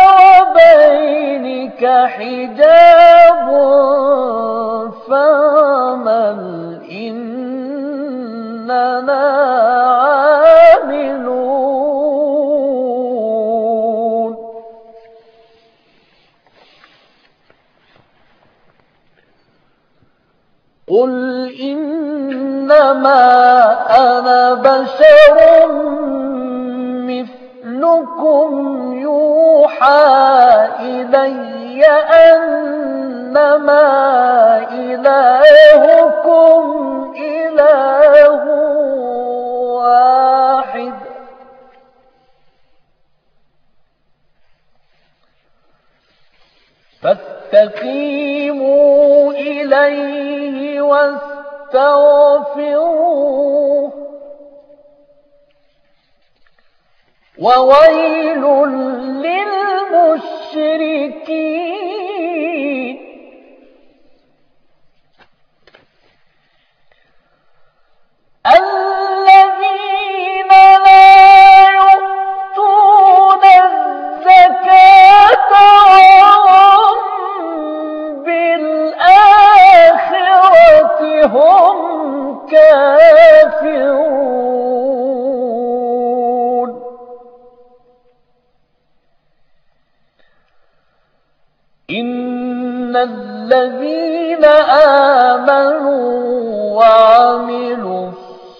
وبينك حجاب فاعمل إننا عاملون قل إنما أنا بشر مثلكم يوحى إلي أنما إلهكم إله واحد فاستقيموا إليه واستغفروه وويل للمشركين الذين لا يؤتون الزكاة وهم بالآخرة هم كافرون إن الذين آمنوا وعملوا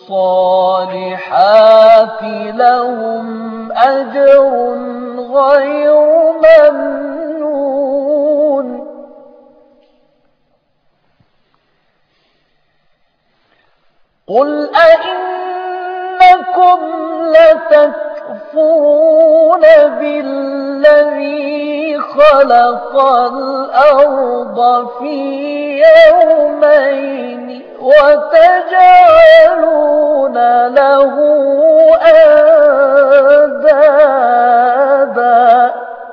الصالحات لهم أجر غير ممنون قل أئنكم لتكفرون بالذي خلق الأرض في يومين وتجعلون له أندادا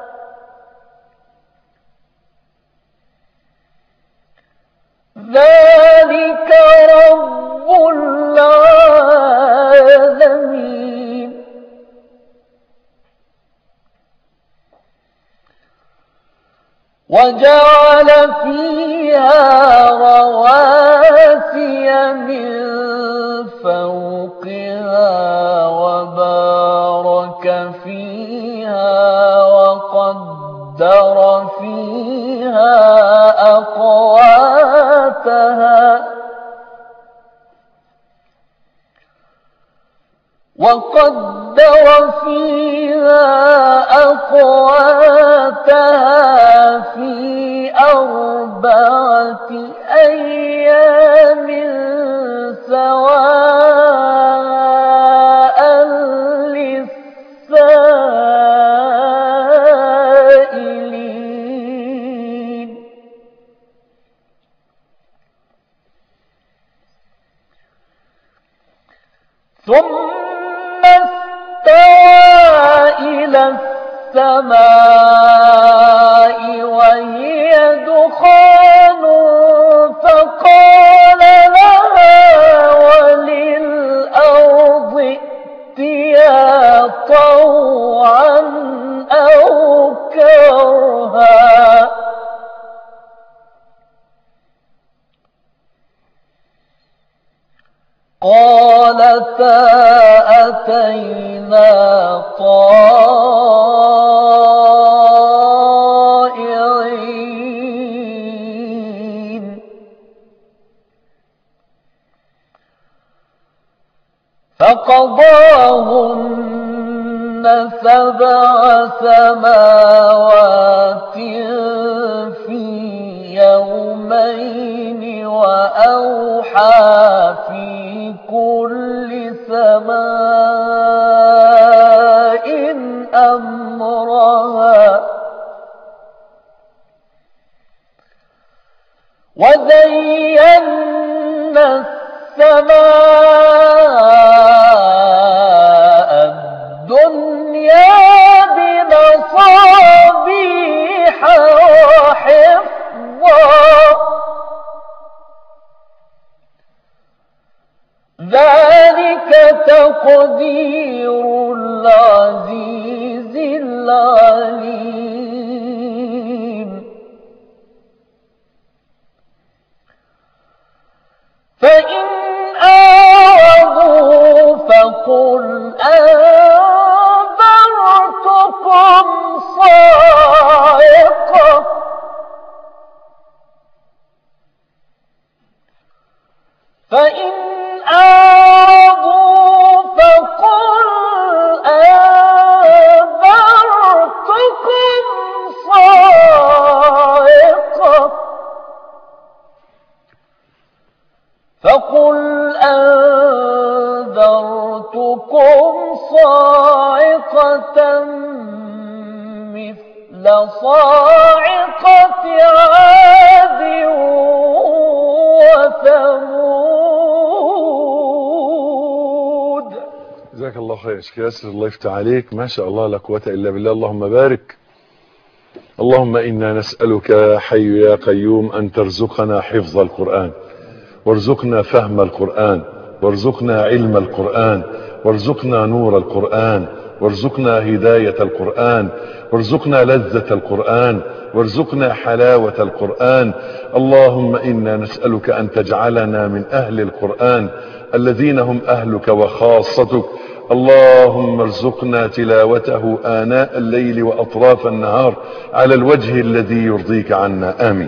ذلك رب العالمين وجعل فيها رواسي من فوقها وبارك فيها وقدر فيها أقواتها وقدر فيها أقواتها في أربعة أيام سواء للسائلين ثم استوى إلى السماء وهي دخان فقال لها وللأرض ائتيا طوعا أو كرها قالتا أتينا طائعين فقضاهن سبع سماوات في يومين وأوحى في كل سماء أمرها وزينا السماء الدنيا بمصابيح وحفظا ذلك تقدير العزيز العليم فإن أعرضوا فقل أنذرتكم صاعقة فإن أعرضوا فقل أنذرتكم صاعقة فقل أنذرتكم صاعقة مثل صاعقة عاد وثمود جزاك الله خير يا شيخ ياسر الله يفتح عليك ما شاء الله لا قوة إلا بالله اللهم بارك اللهم إنا نسألك يا حي يا قيوم أن ترزقنا حفظ القرآن وارزقنا فهم القرآن وارزقنا علم القرآن وارزقنا نور القرآن وارزقنا هداية القرآن وارزقنا لذة القرآن وارزقنا حلاوة القرآن اللهم إنا نسألك أن تجعلنا من أهل القرآن الذين هم أهلك وخاصتك اللهم ارزقنا تلاوته آناء الليل وأطراف النهار على الوجه الذي يرضيك عنا آمين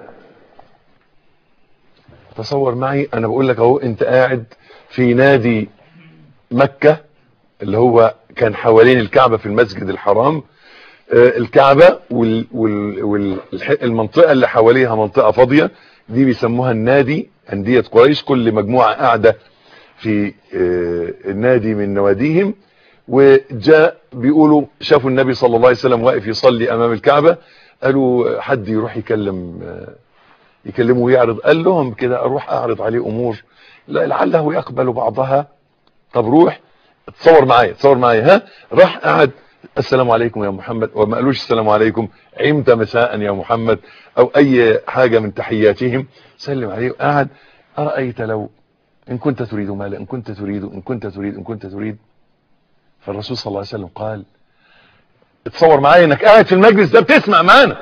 تصور معي أنا بقول لك أهو أنت قاعد في نادي مكة اللي هو كان حوالين الكعبة في المسجد الحرام آه، الكعبة والمنطقة اللي حواليها منطقة فاضية دي بيسموها النادي أندية قريش كل مجموعة قاعدة في آه، النادي من نواديهم وجاء بيقولوا شافوا النبي صلى الله عليه وسلم واقف يصلي أمام الكعبة قالوا حد يروح يكلم آه، يكلمه ويعرض قال لهم كده اروح اعرض عليه امور لا لعله يقبل بعضها طب روح تصور معايا تصور معايا ها راح قعد السلام عليكم يا محمد وما قالوش السلام عليكم عمت مساء يا محمد او اي حاجة من تحياتهم سلم عليه وقعد ارايت لو ان كنت تريد مالا ان كنت تريد ان كنت تريد ان كنت تريد فالرسول صلى الله عليه وسلم قال تصور معايا انك قاعد في المجلس ده بتسمع معانا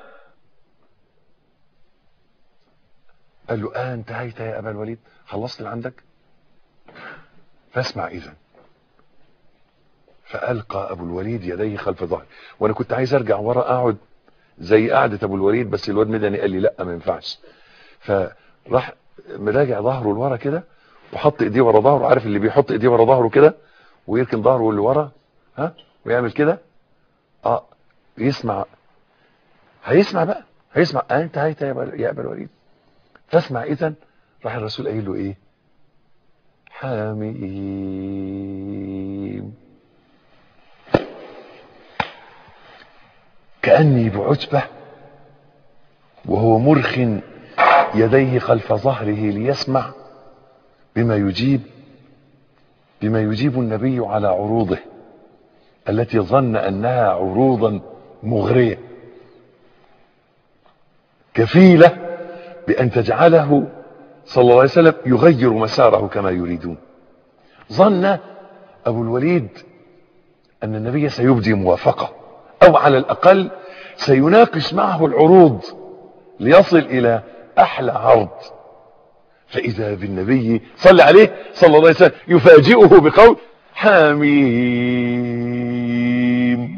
قال له آه انتهيت يا أبا الوليد خلصت اللي عندك فاسمع إذا فألقى أبو الوليد يديه خلف ظهري وأنا كنت عايز أرجع ورا أقعد زي قعدة أبو الوليد بس الواد مدني قال لي لا ما ينفعش فراح مراجع ظهره لورا كده وحط ايديه ورا ظهره عارف اللي بيحط ايديه ورا ظهره كده ويركن ظهره اللي ورا ها ويعمل كده اه يسمع هيسمع بقى هيسمع آه انت هيت يا أبا- يا ابا الوليد فاسمع اذا راح الرسول قايل له ايه حميم كأني بعتبة وهو مرخ يديه خلف ظهره ليسمع بما يجيب بما يجيب النبي على عروضه التي ظن انها عروضا مغريه كفيله بان تجعله صلى الله عليه وسلم يغير مساره كما يريدون ظن ابو الوليد ان النبي سيبدي موافقه او على الاقل سيناقش معه العروض ليصل الى احلى عرض فاذا بالنبي صلى عليه صلى الله عليه وسلم يفاجئه بقول حميم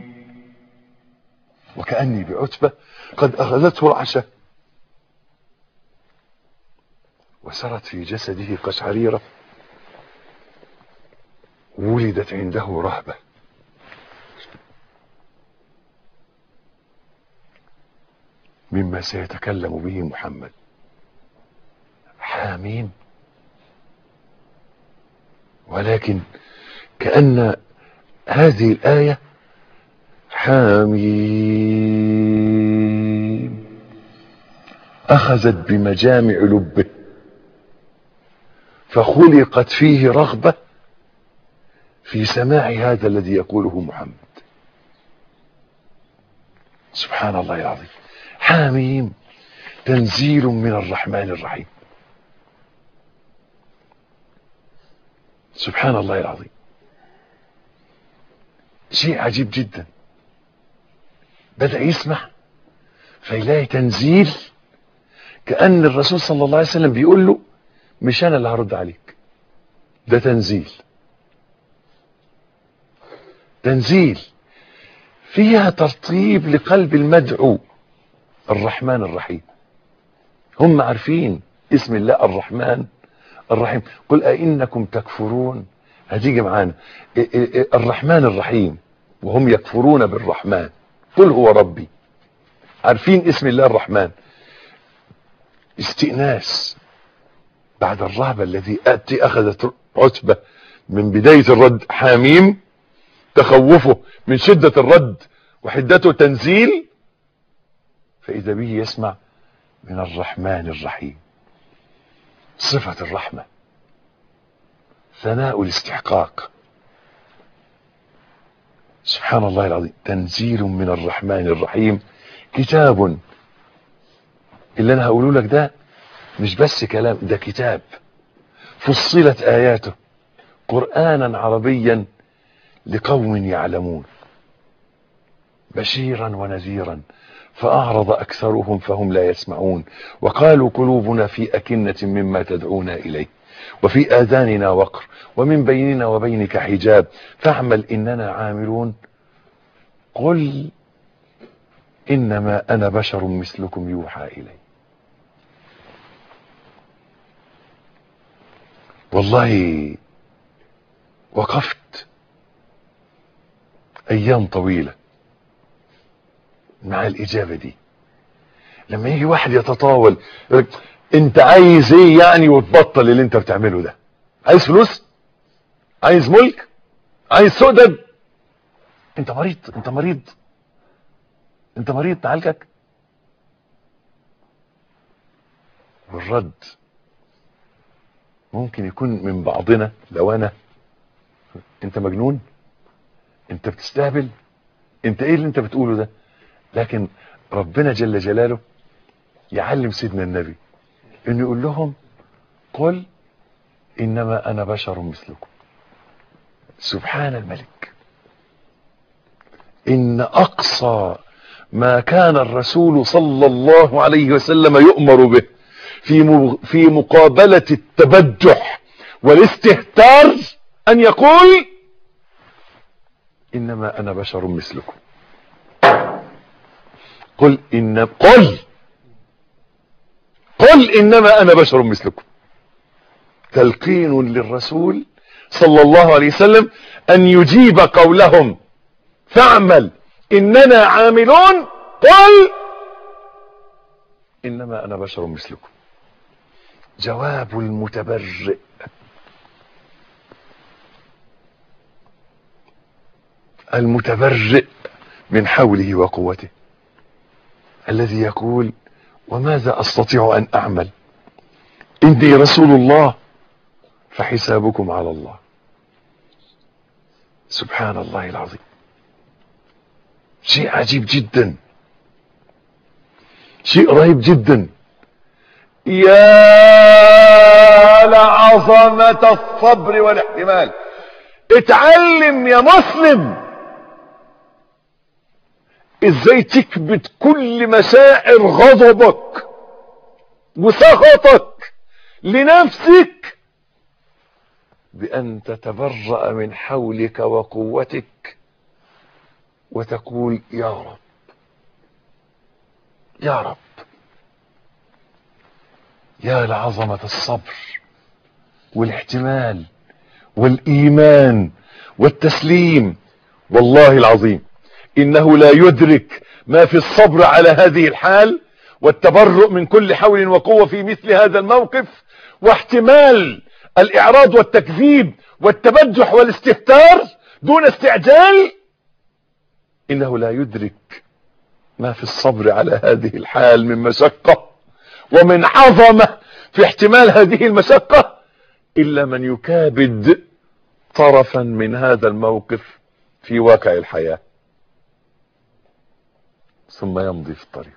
وكاني بعتبه قد اخذته رعشه وسرت في جسده قشعريره ولدت عنده رهبه مما سيتكلم به محمد حاميم ولكن كأن هذه الآية حاميم أخذت بمجامع لبه فخلقت فيه رغبة في سماع هذا الذي يقوله محمد سبحان الله العظيم حاميم تنزيل من الرحمن الرحيم سبحان الله العظيم شيء عجيب جدا بدأ يسمع فيلاقي تنزيل كأن الرسول صلى الله عليه وسلم بيقول له مش أنا اللي هرد عليك ده تنزيل تنزيل فيها ترطيب لقلب المدعو الرحمن الرحيم هم عارفين اسم الله الرحمن الرحيم قل أئنكم تكفرون هتيجي معانا الرحمن الرحيم وهم يكفرون بالرحمن قل هو ربي عارفين اسم الله الرحمن استئناس بعد الرهبة الذي أتي أخذت عتبة من بداية الرد حاميم تخوفه من شدة الرد وحدته تنزيل فإذا به يسمع من الرحمن الرحيم صفة الرحمة ثناء الاستحقاق سبحان الله العظيم تنزيل من الرحمن الرحيم كتاب اللي انا هقوله لك ده مش بس كلام ده كتاب فصلت اياته قرانا عربيا لقوم يعلمون بشيرا ونذيرا فأعرض أكثرهم فهم لا يسمعون وقالوا قلوبنا في أكنة مما تدعونا إليه وفي آذاننا وقر ومن بيننا وبينك حجاب فاعمل إننا عاملون قل إنما أنا بشر مثلكم يوحى إلي والله وقفت أيام طويلة مع الإجابة دي لما يجي واحد يتطاول يقول انت عايز ايه يعني وتبطل اللي انت بتعمله ده عايز فلوس عايز ملك عايز سؤدد انت مريض انت مريض انت مريض تعالجك والرد ممكن يكون من بعضنا لو انا انت مجنون انت بتستهبل انت ايه اللي انت بتقوله ده لكن ربنا جل جلاله يعلم سيدنا النبي انه يقول لهم قل انما انا بشر مثلكم سبحان الملك ان اقصى ما كان الرسول صلى الله عليه وسلم يؤمر به في في مقابلة التبجح والاستهتار ان يقول انما انا بشر مثلكم قل إن قل قل إنما أنا بشر مثلكم تلقين للرسول صلى الله عليه وسلم أن يجيب قولهم فاعمل إننا عاملون قل إنما أنا بشر مثلكم جواب المتبرئ المتبرئ من حوله وقوته الذي يقول وماذا استطيع ان اعمل اني رسول الله فحسابكم على الله سبحان الله العظيم شيء عجيب جدا شيء رهيب جدا يا لعظمة الصبر والاحتمال اتعلم يا مسلم ازاي تكبت كل مشاعر غضبك وسخطك لنفسك بأن تتبرأ من حولك وقوتك وتقول يا رب يا رب يا لعظمة الصبر والاحتمال والإيمان والتسليم والله العظيم إنه لا يدرك ما في الصبر على هذه الحال والتبرؤ من كل حول وقوة في مثل هذا الموقف واحتمال الإعراض والتكذيب والتبجح والاستهتار دون استعجال إنه لا يدرك ما في الصبر على هذه الحال من مشقة ومن عظمة في احتمال هذه المشقة إلا من يكابد طرفا من هذا الموقف في واقع الحياة ثم يمضي في الطريق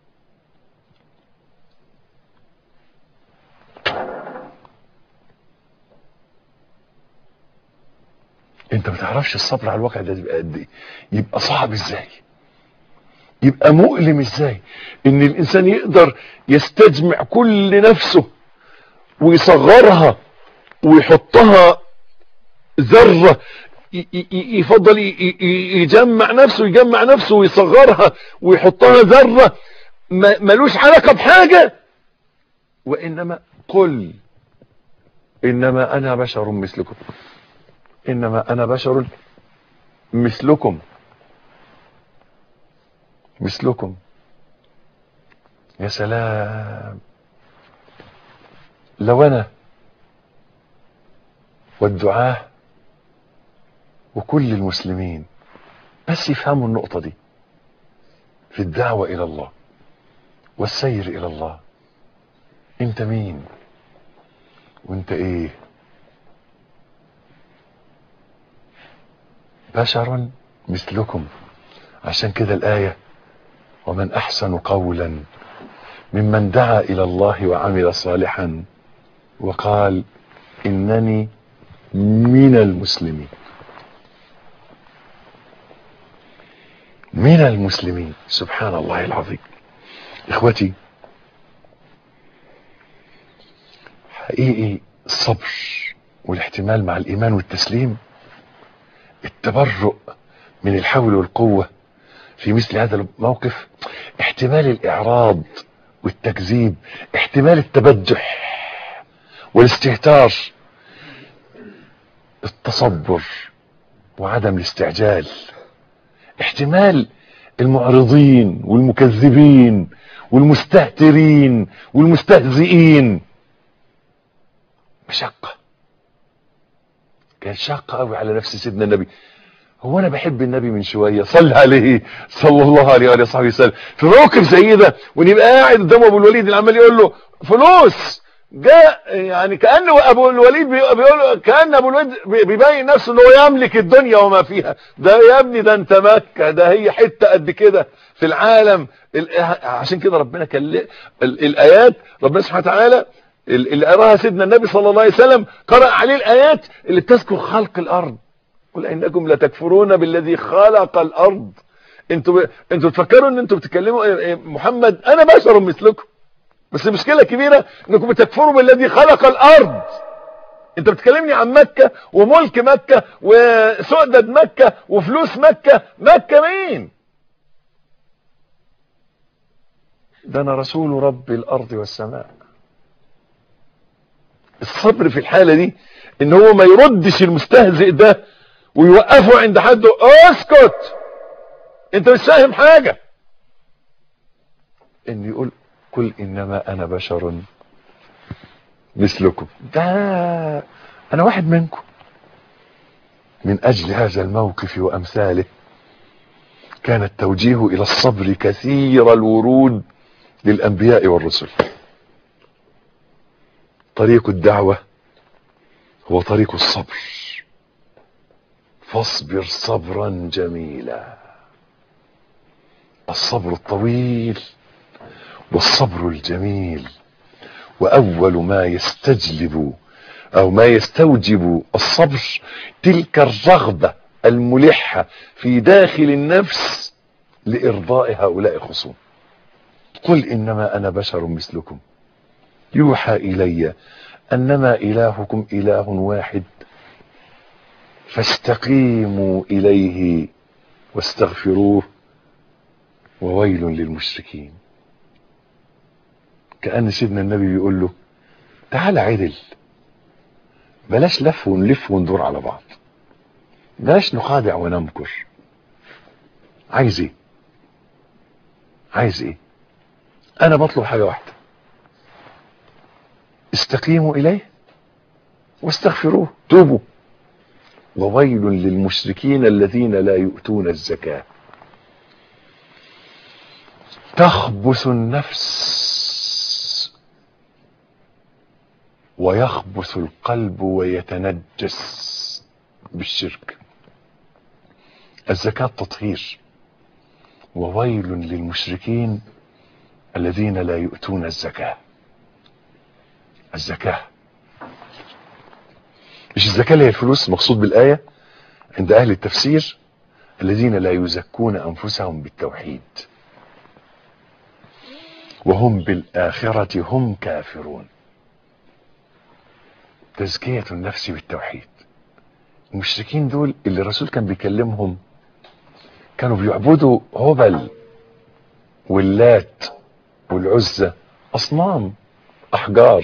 انت ما تعرفش الصبر على الواقع ده يبقى قد ايه يبقى صعب ازاي يبقى مؤلم ازاي ان الانسان يقدر يستجمع كل نفسه ويصغرها ويحطها ذرة ي- ي- يفضل ي- ي- يجمع نفسه يجمع نفسه ويصغرها ويحطها ذرة ما- ملوش علاقة بحاجة وإنما قل إنما أنا بشر مثلكم إنما أنا بشر مثلكم مثلكم يا سلام لو أنا والدعاة وكل المسلمين بس يفهموا النقطة دي في الدعوة إلى الله والسير إلى الله أنت مين وأنت إيه بشر مثلكم عشان كده الآية ومن أحسن قولا ممن دعا إلى الله وعمل صالحا وقال إنني من المسلمين من المسلمين سبحان الله العظيم إخوتي حقيقي الصبر والاحتمال مع الإيمان والتسليم التبرؤ من الحول والقوة في مثل هذا الموقف احتمال الإعراض والتكذيب احتمال التبجح والاستهتار التصبر وعدم الاستعجال احتمال المعرضين والمكذبين والمستهترين والمستهزئين مشقة كان شاقة قوي على نفس سيدنا النبي هو انا بحب النبي من شويه صلى عليه صلى الله عليه وآله وصحبه وسلم في موقف زي ده ونبقى قاعد قدام ابو الوليد اللي عمال يقول له فلوس جاء يعني كانه ابو الوليد بي- بيقول له- كان ابو الوليد بي- بيبين نفسه ان هو يملك الدنيا وما فيها ده يا ابني ده انت مكه ده هي حته قد كده في العالم ال- عشان كده ربنا كان ال- الايات ربنا سبحانه وتعالى ال- اللي قراها سيدنا النبي صلى الله عليه وسلم قرأ عليه الايات اللي بتذكر خلق الارض قل انكم لتكفرون بالذي خلق الارض انتوا ب... انتوا تفكروا ان انتوا بتتكلموا إيه- إيه محمد انا بشر مثلكم بس المشكله كبيره انكم بتكفروا بالذي خلق الارض انت بتكلمني عن مكه وملك مكه وسؤدد مكه وفلوس مكه مكه مين ده انا رسول رب الارض والسماء الصبر في الحاله دي ان هو ما يردش المستهزئ ده ويوقفه عند حد اسكت انت مش فاهم حاجه ان يقول قل انما انا بشر مثلكم ده انا واحد منكم من اجل هذا الموقف وامثاله كان التوجيه الى الصبر كثير الورود للانبياء والرسل طريق الدعوه هو طريق الصبر فاصبر صبرا جميلا الصبر الطويل والصبر الجميل واول ما يستجلب او ما يستوجب الصبر تلك الرغبة الملحة في داخل النفس لارضاء هؤلاء الخصوم قل انما انا بشر مثلكم يوحى الي انما الهكم اله واحد فاستقيموا اليه واستغفروه وويل للمشركين كأن سيدنا النبي بيقول له تعال عدل بلاش لف ونلف وندور على بعض بلاش نخادع ونمكر عايز ايه عايز ايه انا بطلب حاجة واحدة استقيموا اليه واستغفروه توبوا وويل للمشركين الذين لا يؤتون الزكاة تخبث النفس ويخبث القلب ويتنجس بالشرك الزكاة تطهير وويل للمشركين الذين لا يؤتون الزكاة الزكاة مش الزكاة اللي هي الفلوس مقصود بالآية عند أهل التفسير الذين لا يزكون أنفسهم بالتوحيد وهم بالآخرة هم كافرون تزكية النفس بالتوحيد المشركين دول اللي الرسول كان بيكلمهم كانوا بيعبدوا هبل واللات والعزة أصنام أحجار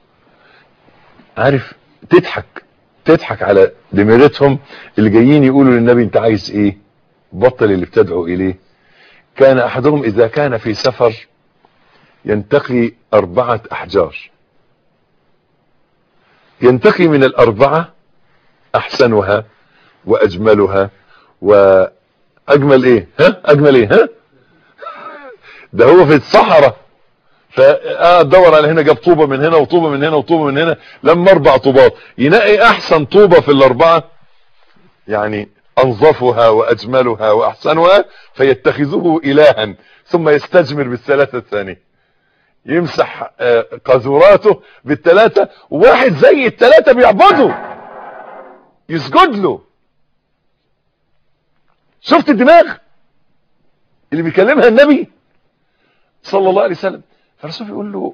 عارف تضحك تضحك على دميرتهم اللي جايين يقولوا للنبي انت عايز ايه بطل اللي بتدعو اليه كان احدهم اذا كان في سفر ينتقي اربعة احجار ينتقي من الاربعة احسنها واجملها واجمل ايه ها اجمل ايه ها ده هو في الصحراء فدور على هنا جاب طوبة من هنا وطوبة من هنا وطوبة من هنا لما اربع طوبات ينقي احسن طوبة في الاربعة يعني انظفها واجملها واحسنها فيتخذه الها ثم يستجمر بالثلاثة الثانية يمسح قذوراته بالثلاثة وواحد زي الثلاثة بيعبده يسجد له شفت الدماغ اللي بيكلمها النبي صلى الله عليه وسلم فالرسول بيقول له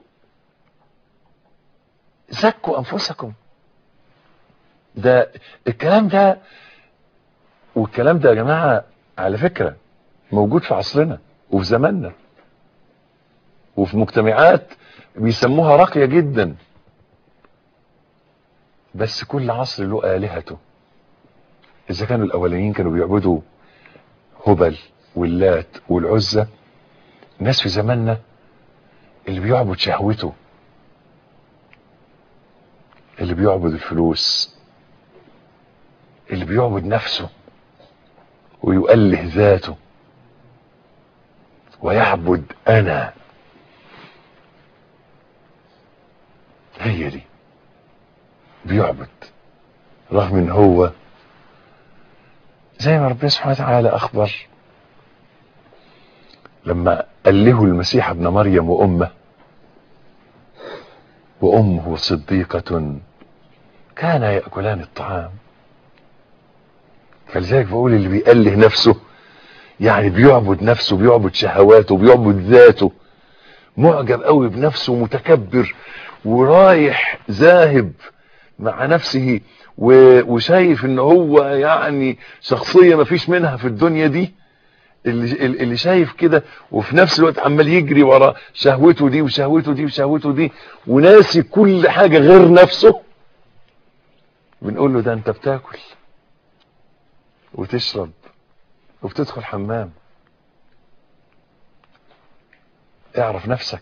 زكوا انفسكم ده الكلام ده والكلام ده يا جماعة على فكرة موجود في عصرنا وفي زماننا وفي مجتمعات بيسموها راقية جدا بس كل عصر له آلهته إذا كانوا الأولين كانوا بيعبدوا هبل واللات والعزة الناس في زماننا اللي بيعبد شهوته اللي بيعبد الفلوس اللي بيعبد نفسه ويؤله ذاته ويعبد انا هي دي بيعبد رغم ان هو زي ما ربنا سبحانه وتعالى اخبر لما أله المسيح ابن مريم وأمه وأمه صديقة كان يأكلان الطعام فلذلك بقول اللي بيأله نفسه يعني بيعبد نفسه بيعبد شهواته بيعبد ذاته معجب قوي بنفسه متكبر ورايح ذاهب مع نفسه وشايف ان هو يعني شخصية مفيش منها في الدنيا دي اللي, اللي شايف كده وفي نفس الوقت عمال يجري ورا شهوته دي وشهوته دي وشهوته دي وناسي كل حاجة غير نفسه بنقول له ده انت بتاكل وتشرب وبتدخل حمام اعرف نفسك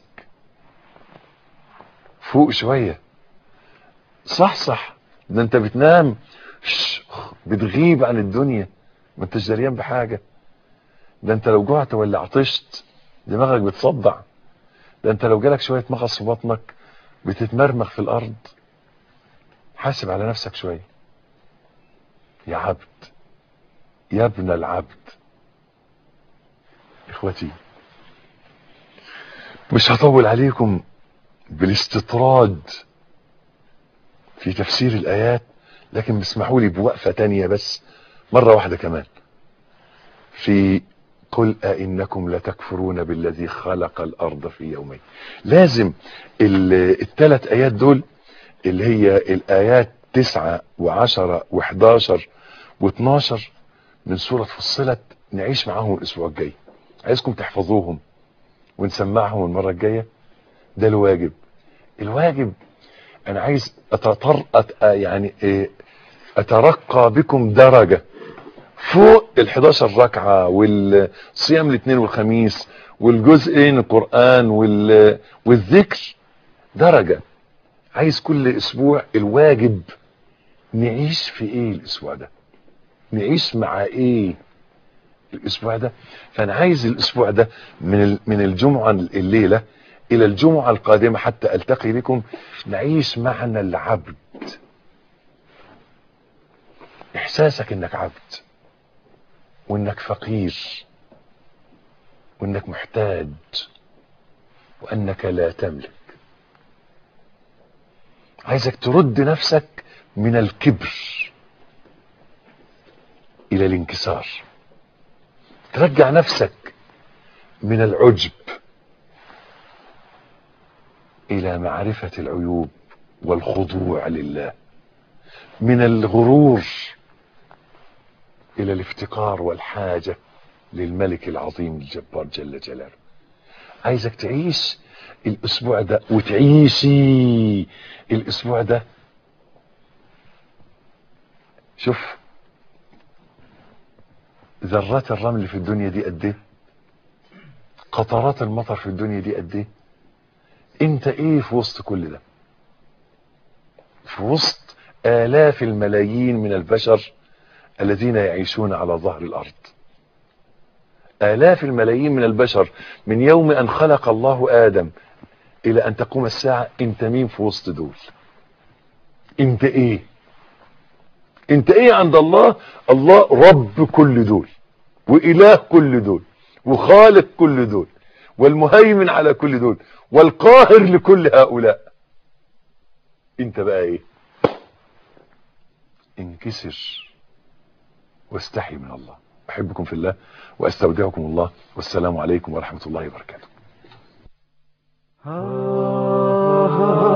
فوق شوية صح صح ده انت بتنام بتغيب عن الدنيا ما انتش دريان بحاجه ده انت لو جوعت ولا عطشت دماغك بتصدع ده انت لو جالك شوية مغص في بطنك بتتمرمغ في الارض حاسب على نفسك شوية يا عبد يا ابن العبد اخوتي مش هطول عليكم بالاستطراد في تفسير الايات لكن اسمحوا لي بوقفة تانية بس مرة واحدة كمان في قل أئنكم لتكفرون بالذي خلق الأرض في يومين لازم الثلاث آيات دول اللي هي الآيات تسعة وعشرة وحداشر واتناشر من سورة فصلت نعيش معاهم الأسبوع الجاي عايزكم تحفظوهم ونسمعهم المرة الجاية ده الواجب الواجب أنا عايز أتطر أت... يعني إيه أترقى بكم درجة فوق ال 11 ركعة والصيام الاثنين والخميس والجزئين القرآن وال... والذكر درجة عايز كل اسبوع الواجب نعيش في ايه الاسبوع ده نعيش مع ايه الاسبوع ده فانا عايز الاسبوع ده من من الجمعة الليلة الى الجمعة القادمة حتى التقي بكم نعيش معنى العبد احساسك انك عبد وانك فقير وانك محتاج وانك لا تملك عايزك ترد نفسك من الكبر الى الانكسار ترجع نفسك من العجب الى معرفة العيوب والخضوع لله من الغرور الى الافتقار والحاجة للملك العظيم الجبار جل جلاله عايزك تعيش الاسبوع ده وتعيشي الاسبوع ده شوف ذرات الرمل في الدنيا دي قد ايه قطرات المطر في الدنيا دي قد ايه انت ايه في وسط كل ده في وسط الاف الملايين من البشر الذين يعيشون على ظهر الارض آلاف الملايين من البشر من يوم أن خلق الله آدم إلى أن تقوم الساعة أنت مين في وسط دول أنت إيه أنت إيه عند الله الله رب كل دول وإله كل دول وخالق كل دول والمهيمن على كل دول والقاهر لكل هؤلاء أنت بقى إيه انكسر واستحي من الله أحبكم في الله وأستودعكم الله والسلام عليكم ورحمة الله وبركاته